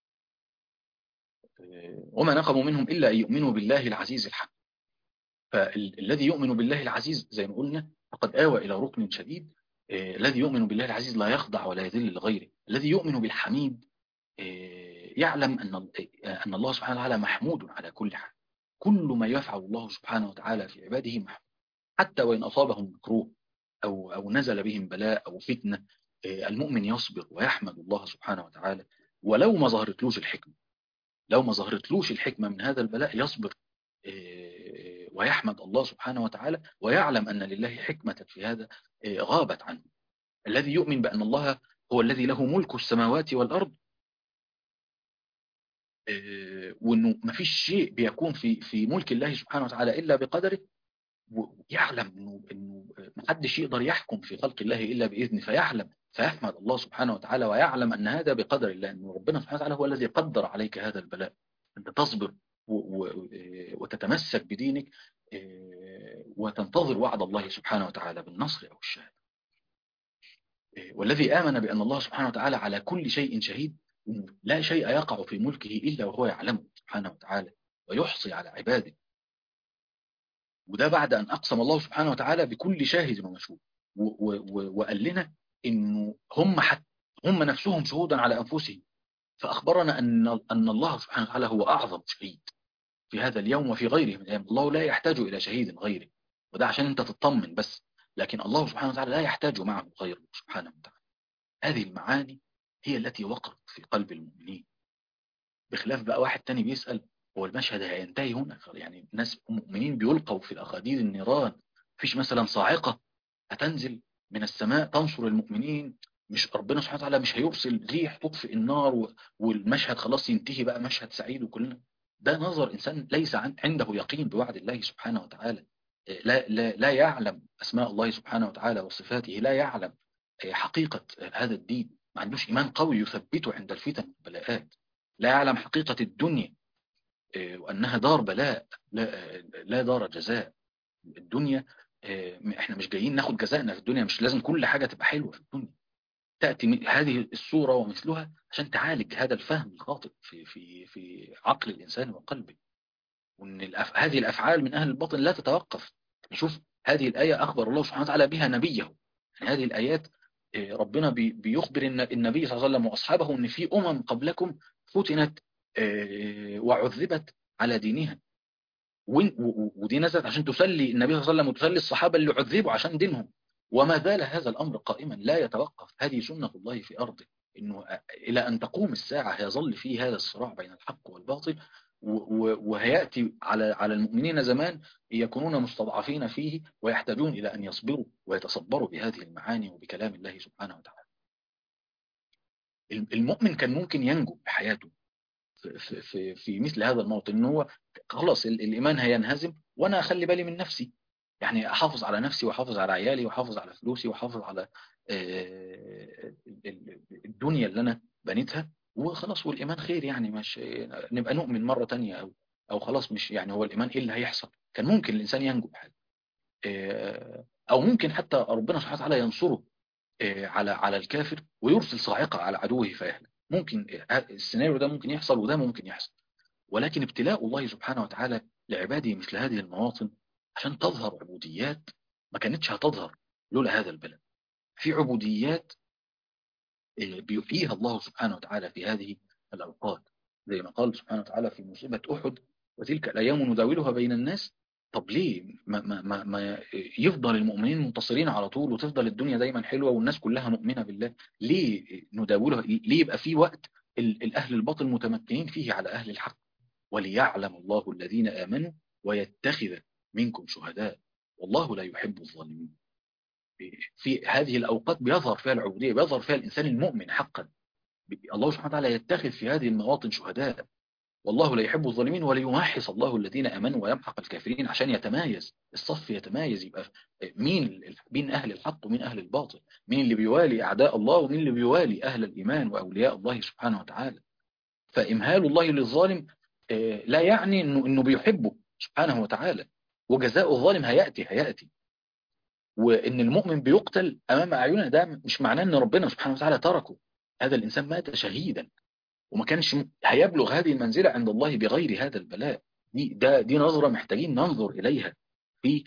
وما نقموا منهم إلا أن يؤمنوا بالله العزيز الحق فالذي يؤمن بالله العزيز زي ما قلنا فقد آوى إلى ركن شديد الذي يؤمن بالله العزيز لا يخضع ولا يذل لغيره الذي يؤمن بالحميد يعلم أن أن الله سبحانه وتعالى محمود على كل حال كل ما يفعل الله سبحانه وتعالى في عباده محمود حتى وإن أصابهم مكروه أو أو نزل بهم بلاء أو فتنة المؤمن يصبر ويحمد الله سبحانه وتعالى ولو ما ظهرتلوش الحكمة لو ما ظهرتلوش الحكمة من هذا البلاء يصبر ويحمد الله سبحانه وتعالى ويعلم أن لله حكمة في هذا غابت عنه الذي يؤمن بأن الله هو الذي له ملك السماوات والأرض وانه ما فيش شيء بيكون في في ملك الله سبحانه وتعالى الا بقدره ويعلم انه انه ما حدش يقدر يحكم في خلق الله الا باذنه فيعلم فيحمد الله سبحانه وتعالى ويعلم ان هذا بقدر الله انه ربنا سبحانه وتعالى هو الذي قدر عليك هذا البلاء انت تصبر وتتمسك بدينك وتنتظر وعد الله سبحانه وتعالى بالنصر او الشهاده والذي امن بان الله سبحانه وتعالى على كل شيء شهيد لا شيء يقع في ملكه إلا وهو يعلمه سبحانه وتعالى ويحصي على عباده وده بعد أن أقسم الله سبحانه وتعالى بكل شاهد ومشهود وقال لنا إنه هم حتى هم نفسهم شهودا على أنفسهم فأخبرنا أن أن الله سبحانه وتعالى هو أعظم شهيد في هذا اليوم وفي غيره من الأيام الله لا يحتاج إلى شهيد غيره وده عشان أنت تطمن بس لكن الله سبحانه وتعالى لا يحتاج معه غيره سبحانه وتعالى هذه المعاني هي التي وقرت في قلب المؤمنين بخلاف بقى واحد تاني بيسأل هو المشهد هينتهي هنا يعني ناس مؤمنين بيلقوا في الأخاديد النيران مفيش مثلا صاعقة هتنزل من السماء تنصر المؤمنين مش ربنا سبحانه وتعالى مش هيرسل ريح تطفئ النار والمشهد خلاص ينتهي بقى مشهد سعيد وكلنا ده نظر إنسان ليس عنده يقين بوعد الله سبحانه وتعالى لا, لا, لا يعلم أسماء الله سبحانه وتعالى وصفاته لا يعلم حقيقة هذا الدين ما عندوش إيمان قوي يثبته عند الفتن والبلاءات لا يعلم حقيقة الدنيا وأنها دار بلاء لا, لا دار جزاء الدنيا احنا مش جايين ناخد جزائنا في الدنيا مش لازم كل حاجة تبقى حلوة في الدنيا تأتي هذه الصورة ومثلها عشان تعالج هذا الفهم الخاطئ في, في, في عقل الإنسان وقلبه وأن الأف... هذه الأفعال من أهل الباطن لا تتوقف نشوف هذه الآية أخبر الله سبحانه وتعالى بها نبيه يعني هذه الآيات ربنا بيخبر النبي صلى الله عليه وسلم وأصحابه أن في أمم قبلكم فتنت وعذبت على دينها ودي نزلت عشان تسلي النبي صلى الله عليه وسلم وتسلي الصحابة اللي عذبوا عشان دينهم وما زال هذا الأمر قائما لا يتوقف هذه سنة الله في أرضه إنه إلى أن تقوم الساعة هيظل فيه هذا الصراع بين الحق والباطل وهيأتي على على المؤمنين زمان يكونون مستضعفين فيه ويحتاجون إلى أن يصبروا ويتصبروا بهذه المعاني وبكلام الله سبحانه وتعالى المؤمن كان ممكن ينجو بحياته في, في, في مثل هذا الموطن ان هو خلاص الإيمان هينهزم وأنا أخلي بالي من نفسي يعني أحافظ على نفسي وأحافظ على عيالي وأحافظ على فلوسي وأحافظ على الدنيا اللي أنا بنيتها وخلاص والإيمان خير يعني مش نبقى نؤمن مرة تانية أو أو خلاص مش يعني هو الإيمان إيه اللي هيحصل كان ممكن الإنسان ينجو بحاجة أو ممكن حتى ربنا سبحانه وتعالى ينصره على على الكافر ويرسل صاعقة على عدوه فيهلك ممكن السيناريو ده ممكن يحصل وده ممكن يحصل ولكن ابتلاء الله سبحانه وتعالى لعباده مثل هذه المواطن عشان تظهر عبوديات ما كانتش هتظهر لولا هذا البلد في عبوديات بيحييها الله سبحانه وتعالى في هذه الأوقات زي ما قال سبحانه وتعالى في مصيبة أحد وتلك الأيام نداولها بين الناس طب ليه ما, ما, ما, ما يفضل المؤمنين منتصرين على طول وتفضل الدنيا دايما حلوة والناس كلها مؤمنة بالله ليه نداولها ليه يبقى في وقت الأهل الباطل متمكنين فيه على أهل الحق وليعلم الله الذين آمنوا ويتخذ منكم شهداء والله لا يحب الظالمين في هذه الأوقات بيظهر فيها العبودية بيظهر فيها الإنسان المؤمن حقا الله سبحانه وتعالى يتخذ في هذه المواطن شهداء والله لا يحب الظالمين وليمحص الله الذين امنوا ويمحق الكافرين عشان يتمايز الصف يتمايز يبقى مين مين اهل الحق ومين اهل الباطل مين اللي بيوالي اعداء الله ومين اللي بيوالي اهل الايمان واولياء الله سبحانه وتعالى فامهال الله للظالم لا يعني انه انه بيحبه سبحانه وتعالى وجزاء الظالم هياتي هياتي وان المؤمن بيقتل امام اعيننا ده مش معناه ان ربنا سبحانه وتعالى تركه هذا الانسان مات شهيدا وما كانش هيبلغ هذه المنزلة عند الله بغير هذا البلاء دي, ده دي نظرة محتاجين ننظر إليها في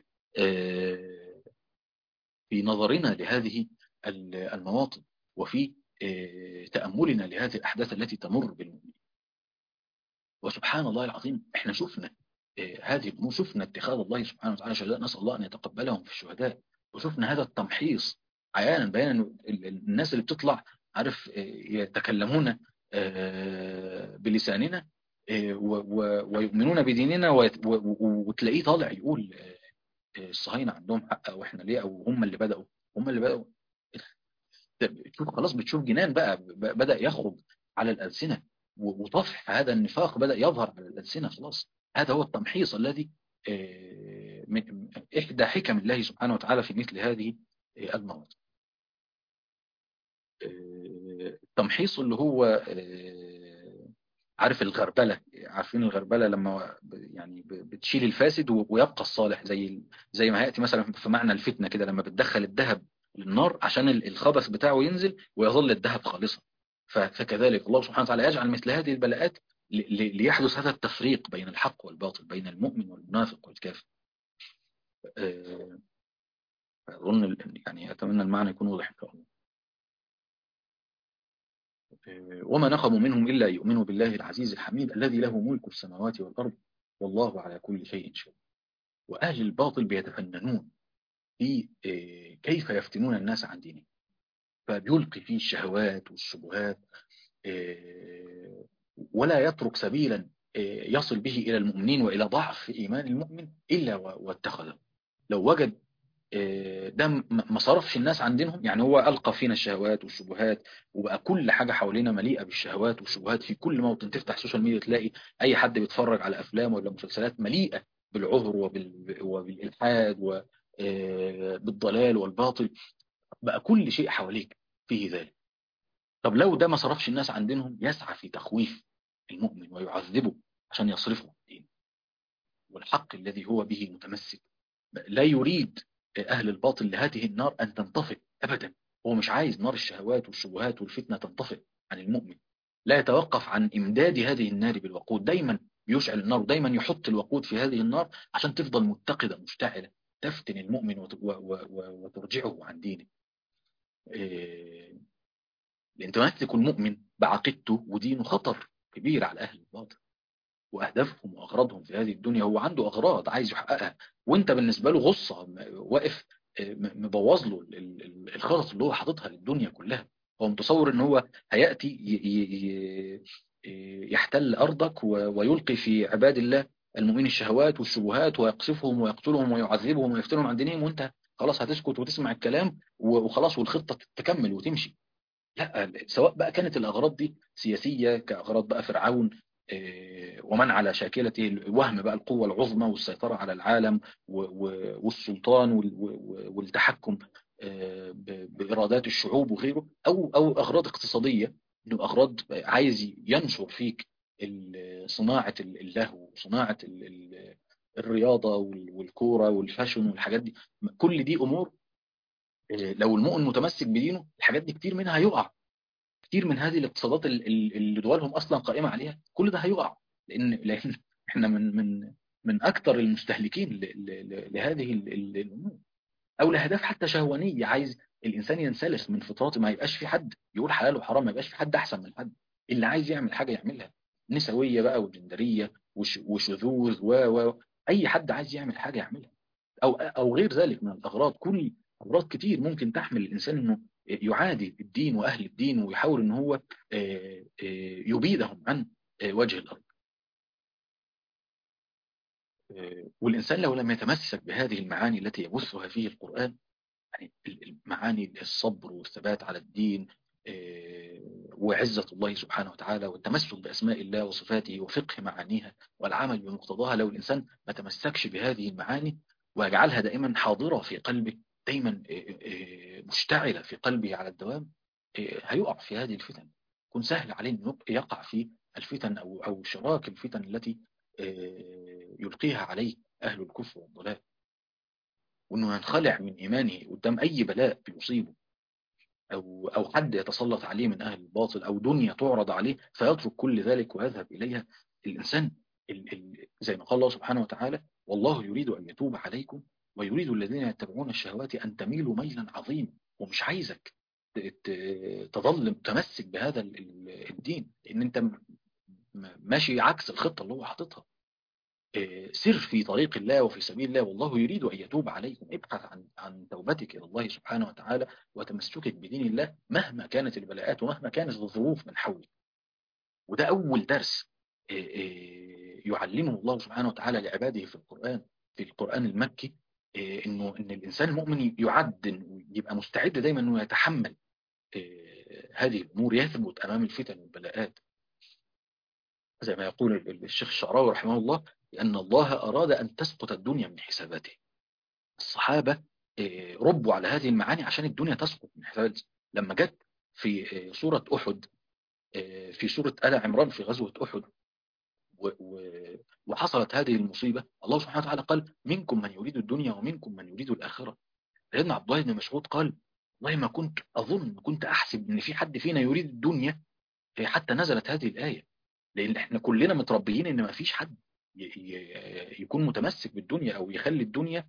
في نظرنا لهذه المواطن وفي تأملنا لهذه الأحداث التي تمر بالمؤمنين وسبحان الله العظيم احنا شفنا هذه الأمور شفنا اتخاذ الله سبحانه وتعالى شهداء نسأل الله أن يتقبلهم في الشهداء وشفنا هذا التمحيص عيانا بيانا الناس اللي بتطلع عارف يتكلمون بلساننا ويؤمنون بديننا وتلاقيه طالع يقول الصهاينة عندهم حق واحنا ليه او هم اللي بدأوا هم اللي بدأوا تشوف خلاص بتشوف جنان بقى بدأ يخرج على الألسنة وطفح هذا النفاق بدأ يظهر على الألسنة خلاص هذا هو التمحيص الذي من إحدى حكم الله سبحانه وتعالى في مثل هذه المواطن التمحيص اللي هو عارف الغربلة عارفين الغربلة لما يعني بتشيل الفاسد ويبقى الصالح زي زي ما هيأتي مثلا في معنى الفتنة كده لما بتدخل الذهب للنار عشان الخبث بتاعه ينزل ويظل الذهب خالصا فكذلك الله سبحانه وتعالى يجعل مثل هذه البلاءات ليحدث هذا التفريق بين الحق والباطل بين المؤمن والمنافق والكافر أظن يعني أتمنى المعنى يكون واضح إن شاء الله وما نقموا منهم إلا يؤمنوا بالله العزيز الحميد الذي له ملك السماوات والأرض والله على كل شيء شهيد وأهل الباطل بيتفننون في كيف يفتنون الناس عن دينهم فبيلقي فيه الشهوات والشبهات ولا يترك سبيلا يصل به إلى المؤمنين وإلى ضعف إيمان المؤمن إلا واتخذه لو وجد ده ما صرفش الناس عن دينهم يعني هو ألقى فينا الشهوات والشبهات وبقى كل حاجة حوالينا مليئة بالشهوات والشبهات في كل موطن تفتح سوشيال ميديا تلاقي أي حد بيتفرج على أفلام ولا مسلسلات مليئة بالعذر وبال... وبالإلحاد وبالضلال والباطل بقى كل شيء حواليك فيه ذلك طب لو ده ما صرفش الناس عن دينهم يسعى في تخويف المؤمن ويعذبه عشان يصرفه عن دينه والحق الذي هو به متمسك لا يريد أهل الباطل لهذه النار أن تنطفئ أبدا هو مش عايز نار الشهوات والشبهات والفتنة تنطفئ عن المؤمن لا يتوقف عن إمداد هذه النار بالوقود دايما يشعل النار ودايما يحط الوقود في هذه النار عشان تفضل متقدة مشتعلة تفتن المؤمن وترجعه عن دينه لأن تمسك المؤمن بعقيدته ودينه خطر كبير على أهل الباطل وأهدافهم وأغراضهم في هذه الدنيا هو عنده أغراض عايز يحققها وانت بالنسبة له غصة واقف مبوظ له الخطط اللي هو حاططها للدنيا كلها هو متصور ان هو هياتي يحتل ارضك ويلقي في عباد الله المؤمنين الشهوات والشبهات ويقصفهم ويقتلهم ويعذبهم ويفتنهم عن دينهم وانت خلاص هتسكت وتسمع الكلام وخلاص والخطه تكمل وتمشي لا سواء بقى كانت الاغراض دي سياسيه كاغراض بقى فرعون ومن على شاكلته الوهم بقى القوة العظمى والسيطرة على العالم والسلطان والتحكم بإرادات الشعوب وغيره أو أو أغراض اقتصادية إنه أغراض عايز ينشر فيك صناعة اللهو صناعة الرياضة والكورة والفاشن والحاجات دي كل دي أمور لو المؤمن متمسك بدينه الحاجات دي كتير منها هيقع كتير من هذه الاقتصادات اللي دولهم اصلا قائمه عليها كل ده هيقع لان لان احنا من من من اكثر المستهلكين لهذه الامور او لاهداف حتى شهوانيه عايز الانسان ينسلخ من فطرته ما يبقاش في حد يقول حلال وحرام ما يبقاش في حد احسن من حد اللي عايز يعمل حاجه يعملها نسويه بقى وجندريه وشذوذ و اي حد عايز يعمل حاجه يعملها او او غير ذلك من الاغراض كل اغراض كتير ممكن تحمل الانسان انه يعادي الدين واهل الدين ويحاول ان هو يبيدهم عن وجه الارض والانسان لو لم يتمسك بهذه المعاني التي يبثها فيه القران يعني معاني الصبر والثبات على الدين وعزة الله سبحانه وتعالى والتمسك بأسماء الله وصفاته وفقه معانيها والعمل بمقتضاها لو الإنسان ما تمسكش بهذه المعاني ويجعلها دائما حاضرة في قلبه دايما مشتعلة في قلبه على الدوام هيقع في هذه الفتن يكون سهل عليه أن يقع في الفتن أو أو شراك الفتن التي يلقيها عليه أهل الكفر والضلال وأنه ينخلع من إيمانه قدام أي بلاء بيصيبه أو أو حد يتسلط عليه من أهل الباطل أو دنيا تعرض عليه فيترك كل ذلك ويذهب إليها الإنسان زي ما قال الله سبحانه وتعالى والله يريد أن يتوب عليكم ويريد الذين يتبعون الشهوات أن تميلوا ميلا عظيما ومش عايزك تظل متمسك بهذا الدين لأن أنت ماشي عكس الخطة اللي هو حاططها سر في طريق الله وفي سبيل الله والله يريد أن يتوب عليكم ابحث عن عن توبتك إلى الله سبحانه وتعالى وتمسكك بدين الله مهما كانت البلاءات ومهما كانت الظروف من حولك وده أول درس يعلمه الله سبحانه وتعالى لعباده في القرآن في القرآن المكي انه ان الانسان المؤمن يعد يبقى مستعد دايما انه يتحمل هذه الامور يثبت امام الفتن والبلاءات زي ما يقول الشيخ الشعراوي رحمه الله لان الله اراد ان تسقط الدنيا من حساباته الصحابه ربوا على هذه المعاني عشان الدنيا تسقط من حساباته لما جت في سوره احد في سوره ال عمران في غزوه احد وحصلت هذه المصيبة الله سبحانه وتعالى قال منكم من يريد الدنيا ومنكم من يريد الآخرة سيدنا عبد الله بن مسعود قال والله ما كنت أظن ما كنت أحسب إن في حد فينا يريد الدنيا حتى نزلت هذه الآية لأن احنا كلنا متربيين إن ما فيش حد يكون متمسك بالدنيا أو يخلي الدنيا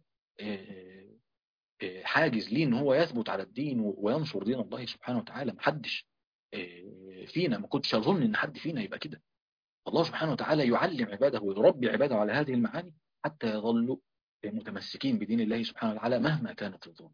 حاجز ليه إن هو يثبت على الدين وينصر دين الله سبحانه وتعالى محدش فينا ما كنتش أظن إن حد فينا يبقى كده الله سبحانه وتعالى يعلم عباده ويربي عباده على هذه المعاني حتى يظلوا متمسكين بدين الله سبحانه وتعالى مهما كانت الظلم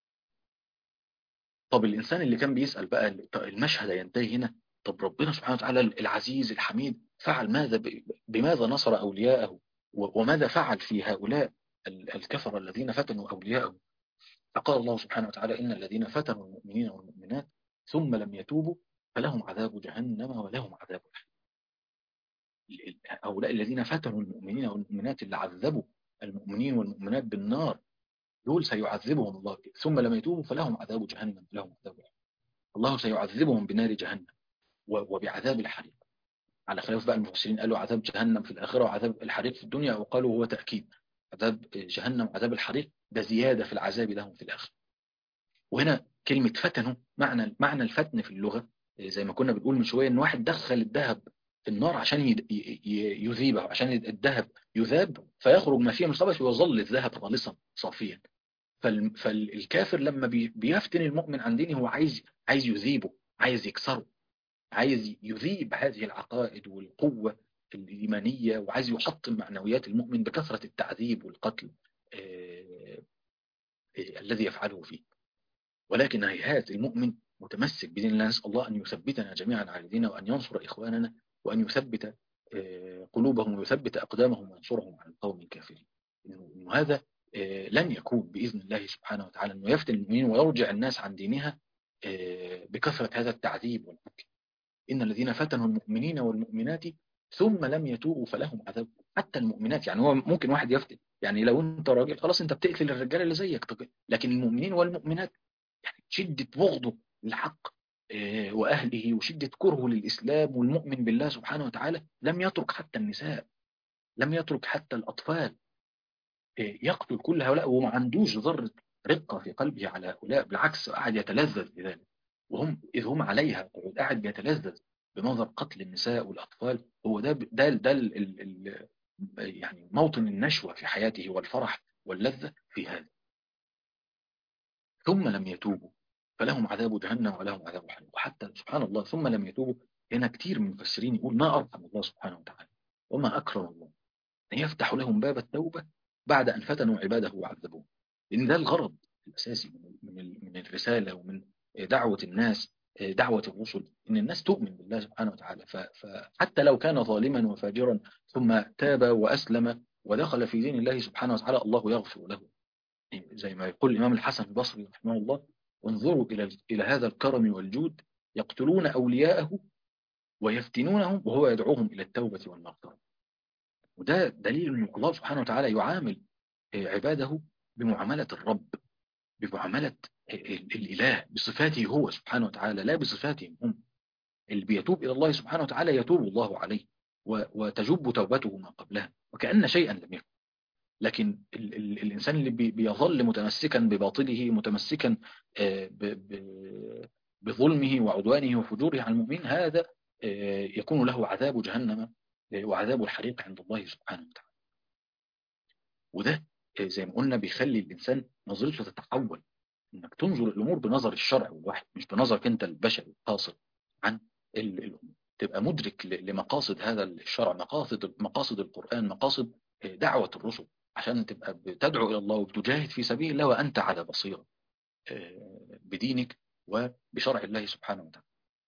طب الإنسان اللي كان بيسأل بقى المشهد ينتهي هنا طب ربنا سبحانه وتعالى العزيز الحميد فعل ماذا بماذا نصر أولياءه وماذا فعل في هؤلاء الكفر الذين فتنوا أولياءه فقال الله سبحانه وتعالى إن الذين فتنوا المؤمنين والمؤمنات ثم لم يتوبوا فلهم عذاب جهنم ولهم عذاب الحريق هؤلاء الذين فتنوا المؤمنين والمؤمنات اللي عذبوا المؤمنين والمؤمنات بالنار دول سيعذبهم الله ثم لم يتوبوا فلهم عذاب جهنم لهم عذاب الله سيعذبهم بنار جهنم وبعذاب الحريق على خلاف بقى المفسرين قالوا عذاب جهنم في الآخرة وعذاب الحريق في الدنيا وقالوا هو تأكيد عذاب جهنم وعذاب الحريق ده زيادة في العذاب لهم في الآخرة وهنا كلمة فتنوا معنى معنى الفتن في اللغة زي ما كنا بنقول من شوية ان واحد دخل الذهب في النار عشان يذيبه عشان الذهب يذاب فيخرج ما فيه من الخبث ويظل الذهب خالصا صافيا فالكافر لما بيفتن المؤمن عن دينه هو عايز عايز يذيبه عايز يكسره عايز يذيب هذه العقائد والقوة الإيمانية وعايز يحطم معنويات المؤمن بكثرة التعذيب والقتل الذي يفعله فيه ولكن هيهات المؤمن متمسك بدين الله نسأل الله أن يثبتنا جميعا على دينه وأن ينصر إخواننا وأن يثبت قلوبهم ويثبت أقدامهم وينصرهم على القوم الكافرين إنه هذا لن يكون بإذن الله سبحانه وتعالى أنه يفتن المؤمنين ويرجع الناس عن دينها بكثرة هذا التعذيب والمكر إن الذين فتنوا المؤمنين والمؤمنات ثم لم يتوبوا فلهم عذاب حتى المؤمنات يعني هو ممكن واحد يفتن يعني لو انت راجل خلاص انت بتقتل الرجال اللي زيك لكن المؤمنين والمؤمنات يعني شدة بغضه للحق وأهله وشدة كرهه للإسلام والمؤمن بالله سبحانه وتعالى لم يترك حتى النساء لم يترك حتى الأطفال يقتل كل هؤلاء وما عندوش ذرة رقة في قلبه على هؤلاء بالعكس قاعد يتلذذ بذلك وهم إذ هم عليها قاعد بيتلذذ بمنظر قتل النساء والأطفال هو ده ده ده ال ال ال يعني موطن النشوة في حياته والفرح واللذة في هذا ثم لم يتوبوا فلهم عذاب جهنم ولهم عذاب حريق وحتى سبحان الله ثم لم يتوبوا هنا كتير من المفسرين يقول ما أرحم الله سبحانه وتعالى وما أكرم الله أن يفتح لهم باب التوبة بعد أن فتنوا عباده وعذبوه لأن ده الغرض الأساسي من من الرسالة ومن دعوة الناس دعوة الرسل إن الناس تؤمن بالله سبحانه وتعالى فحتى لو كان ظالما وفاجرا ثم تاب وأسلم ودخل في دين الله سبحانه وتعالى الله يغفر له زي ما يقول الإمام الحسن البصري رحمه الله انظروا إلى إلى هذا الكرم والجود يقتلون أولياءه ويفتنونهم وهو يدعوهم إلى التوبة والمغفرة وده دليل أن الله سبحانه وتعالى يعامل عباده بمعاملة الرب بمعاملة الإله بصفاته هو سبحانه وتعالى لا بصفاتهم هم اللي بيتوب إلى الله سبحانه وتعالى يتوب الله عليه وتجب توبته ما قبلها وكأن شيئا لم يكن لكن ال ال الإنسان اللي بي بيظل متمسكا بباطله متمسكا بظلمه وعدوانه وفجوره على المؤمن هذا يكون له عذاب جهنم وعذاب الحريق عند الله سبحانه وتعالى وده زي ما قلنا بيخلي الإنسان نظرته تتحول انك تنظر الامور بنظر الشرع والوحي مش بنظرك انت البشري القاصر عن الامور تبقى مدرك لمقاصد هذا الشرع مقاصد مقاصد القرآن مقاصد دعوة الرسل عشان تبقى بتدعو إلى الله وبتجاهد في سبيل الله وأنت على بصيرة بدينك وبشرع الله سبحانه وتعالى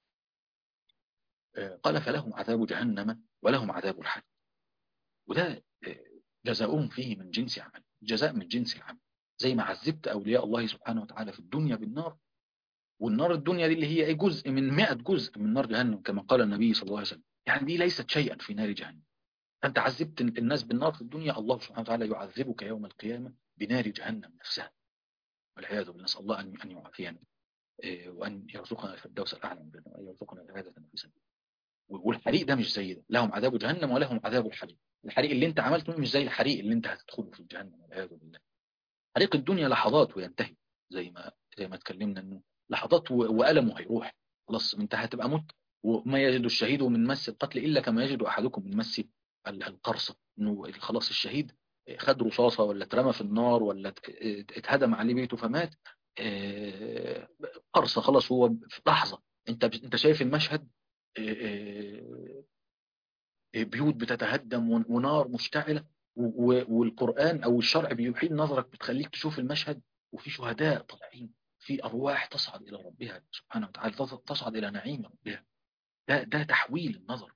قال فلهم عذاب جهنم ولهم عذاب الحريق وده جزاؤهم فيه من جنس عمل جزاء من جنس العمل زي ما عذبت أولياء الله سبحانه وتعالى في الدنيا بالنار والنار الدنيا دي اللي هي جزء من 100 جزء من نار جهنم كما قال النبي صلى الله عليه وسلم يعني دي ليست شيئا في نار جهنم أنت عذبت الناس بالنار في الدنيا الله سبحانه وتعالى يعذبك يوم القيامة بنار جهنم نفسها والعياذ بالله نسأل الله أن يعافينا وأن يرزقنا الفردوس الأعلى من الجنة وأن يرزقنا العبادة في سبيله والحريق ده مش زي ده لهم عذاب جهنم ولهم عذاب الحريق الحريق اللي انت عملته مش زي الحريق اللي انت هتدخله في جهنم والعياذ بالله حريق الدنيا لحظات وينتهي زي ما زي ما اتكلمنا انه لحظات وألمه هيروح خلاص انت هتبقى مت وما يجد الشهيد من مس القتل إلا كما يجد أحدكم من مس القرصة انه خلاص الشهيد خد رصاصة ولا اترمى في النار ولا اتهدم عليه بيته فمات قرصة خلاص هو في لحظة انت انت شايف المشهد بيوت بتتهدم ونار مشتعلة والقرآن أو الشرع بيحيل نظرك بتخليك تشوف المشهد وفي شهداء طالعين في أرواح تصعد إلى ربها سبحانه وتعالى تصعد إلى نعيم ربها ده, ده تحويل النظر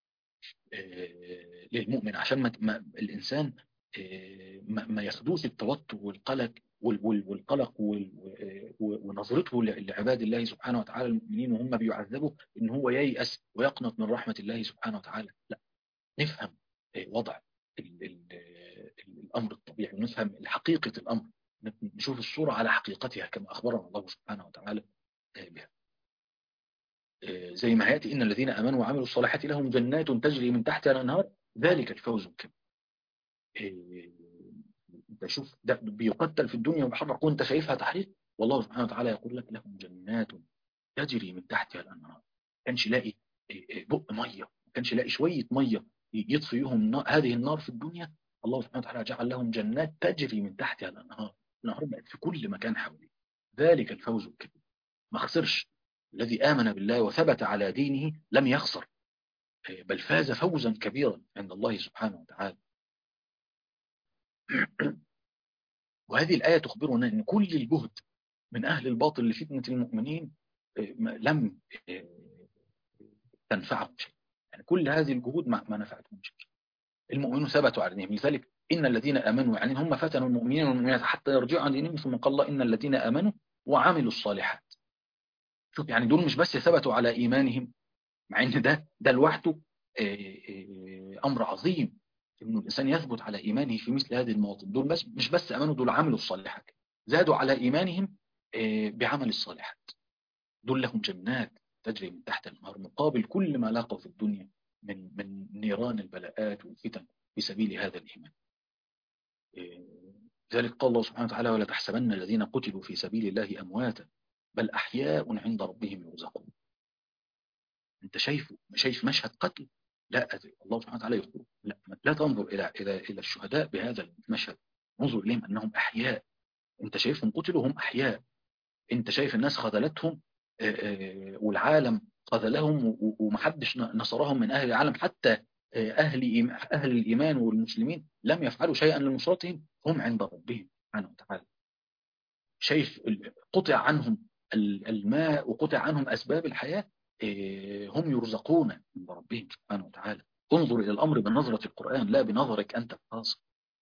للمؤمن عشان ما, ما الإنسان ما, ما ياخدوش التوتر والقلق والقلق ونظرته لعباد الله سبحانه وتعالى المؤمنين وهم بيعذبوا ان هو ييأس ويقنط من رحمة الله سبحانه وتعالى لا نفهم وضع الأمر الطبيعي ونفهم حقيقة الأمر نشوف الصورة على حقيقتها كما أخبرنا الله سبحانه وتعالى بها زي ما يأتي إن الذين أمنوا وعملوا الصالحات لهم جنات تجري من تحتها الأنهار ذلك الفوز الكبير انت شوف ده بيقتل في الدنيا وبيحرق وانت شايفها تحريق والله سبحانه وتعالى يقول لك لهم جنات تجري من تحتها الأنهار كانش يلاقي بق مية ما كانش يلاقي شوية مية يطفيهم هذه النار في الدنيا الله سبحانه وتعالى جعل لهم جنات تجري من تحتها الأنهار الأنهار بقت في كل مكان حواليه ذلك الفوز الكبير ما خسرش الذي آمن بالله وثبت على دينه لم يخسر بل فاز فوزا كبيرا عند الله سبحانه وتعالى وهذه الآية تخبرنا أن كل الجهد من أهل الباطل لفتنة المؤمنين لم تنفعهم شيء يعني كل هذه الجهود ما, ما نفعتهم شيء المؤمنون ثبتوا على دينهم لذلك إن الذين آمنوا يعني هم فتنوا المؤمنين والمؤمنات حتى يرجعوا عن دينهم ثم قال الله إن الذين آمنوا وعملوا الصالحات شوف يعني دول مش بس ثبتوا على إيمانهم مع إن ده ده لوحده أمر عظيم إنه الإنسان يثبت على إيمانه في مثل هذه المواطن دول بس مش بس آمنوا دول عملوا الصالحات زادوا على إيمانهم بعمل الصالحات دول لهم جنات تجري من تحت النهر مقابل كل ما لاقوا في الدنيا من من نيران البلاءات والفتن في سبيل هذا الإيمان ذلك قال الله سبحانه وتعالى ولا تحسبن الذين قتلوا في سبيل الله أمواتا بل أحياء عند ربهم يرزقون أنت شايف شايف مشهد قتل لا الله سبحانه وتعالى يقول لا, لا تنظر إلى إلى إلى الشهداء بهذا المشهد انظر إليهم أنهم أحياء أنت شايفهم قتلوا هم أحياء أنت شايف الناس خذلتهم والعالم خذلهم ومحدش نصرهم من أهل العالم حتى أهل أهل الإيمان والمسلمين لم يفعلوا شيئا لنصرتهم هم عند ربهم سبحانه وتعالى شايف قطع عنهم الماء وقطع عنهم أسباب الحياة هم يرزقون عند ربهم سبحانه وتعالى انظر إلى الأمر بنظرة القرآن لا بنظرك أنت الخاص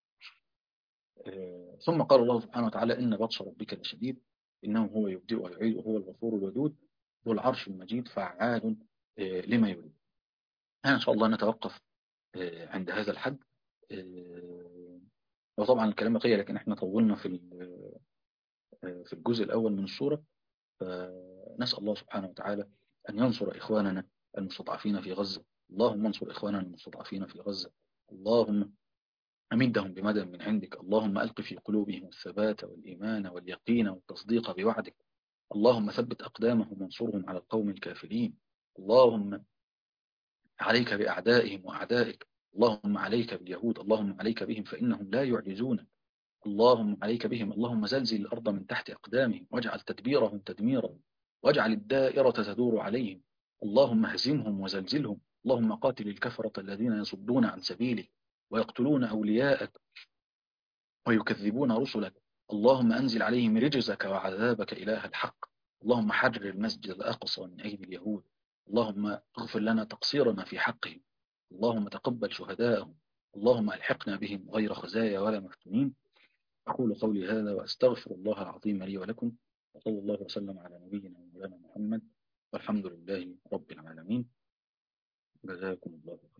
ثم قال الله سبحانه وتعالى إن بطش ربك لشديد إنه هو يبدئ ويعيد وهو الغفور الودود ذو العرش المجيد فعال لما يريد إن شاء الله نتوقف عند هذا الحد وطبعا الكلام بقية لكن احنا طولنا في في الجزء الأول من السورة فنسأل الله سبحانه وتعالى أن ينصر إخواننا المستضعفين في غزة اللهم انصر إخواننا المستضعفين في غزة اللهم أمدهم بمدى من عندك اللهم ألق في قلوبهم الثبات والإيمان واليقين والتصديق بوعدك اللهم ثبت أقدامهم وانصرهم على القوم الكافرين اللهم عليك بأعدائهم وأعدائك اللهم عليك باليهود اللهم عليك بهم فإنهم لا يعجزونك اللهم عليك بهم اللهم زلزل الأرض من تحت أقدامهم واجعل تدبيرهم تدميرا واجعل الدائرة تدور عليهم اللهم هزمهم وزلزلهم اللهم قاتل الكفرة الذين يصدون عن سبيلك ويقتلون أولياءك ويكذبون رسلك اللهم أنزل عليهم رجزك وعذابك إله الحق اللهم حرر المسجد الأقصى من أيدي اليهود اللهم اغفر لنا تقصيرنا في حقهم اللهم تقبل شهداءهم اللهم ألحقنا بهم غير خزايا ولا مفتونين أقول قولي هذا وأستغفر الله العظيم لي ولكم وصلى الله وسلم على نبينا ومولانا محمد والحمد لله رب العالمين جزاكم الله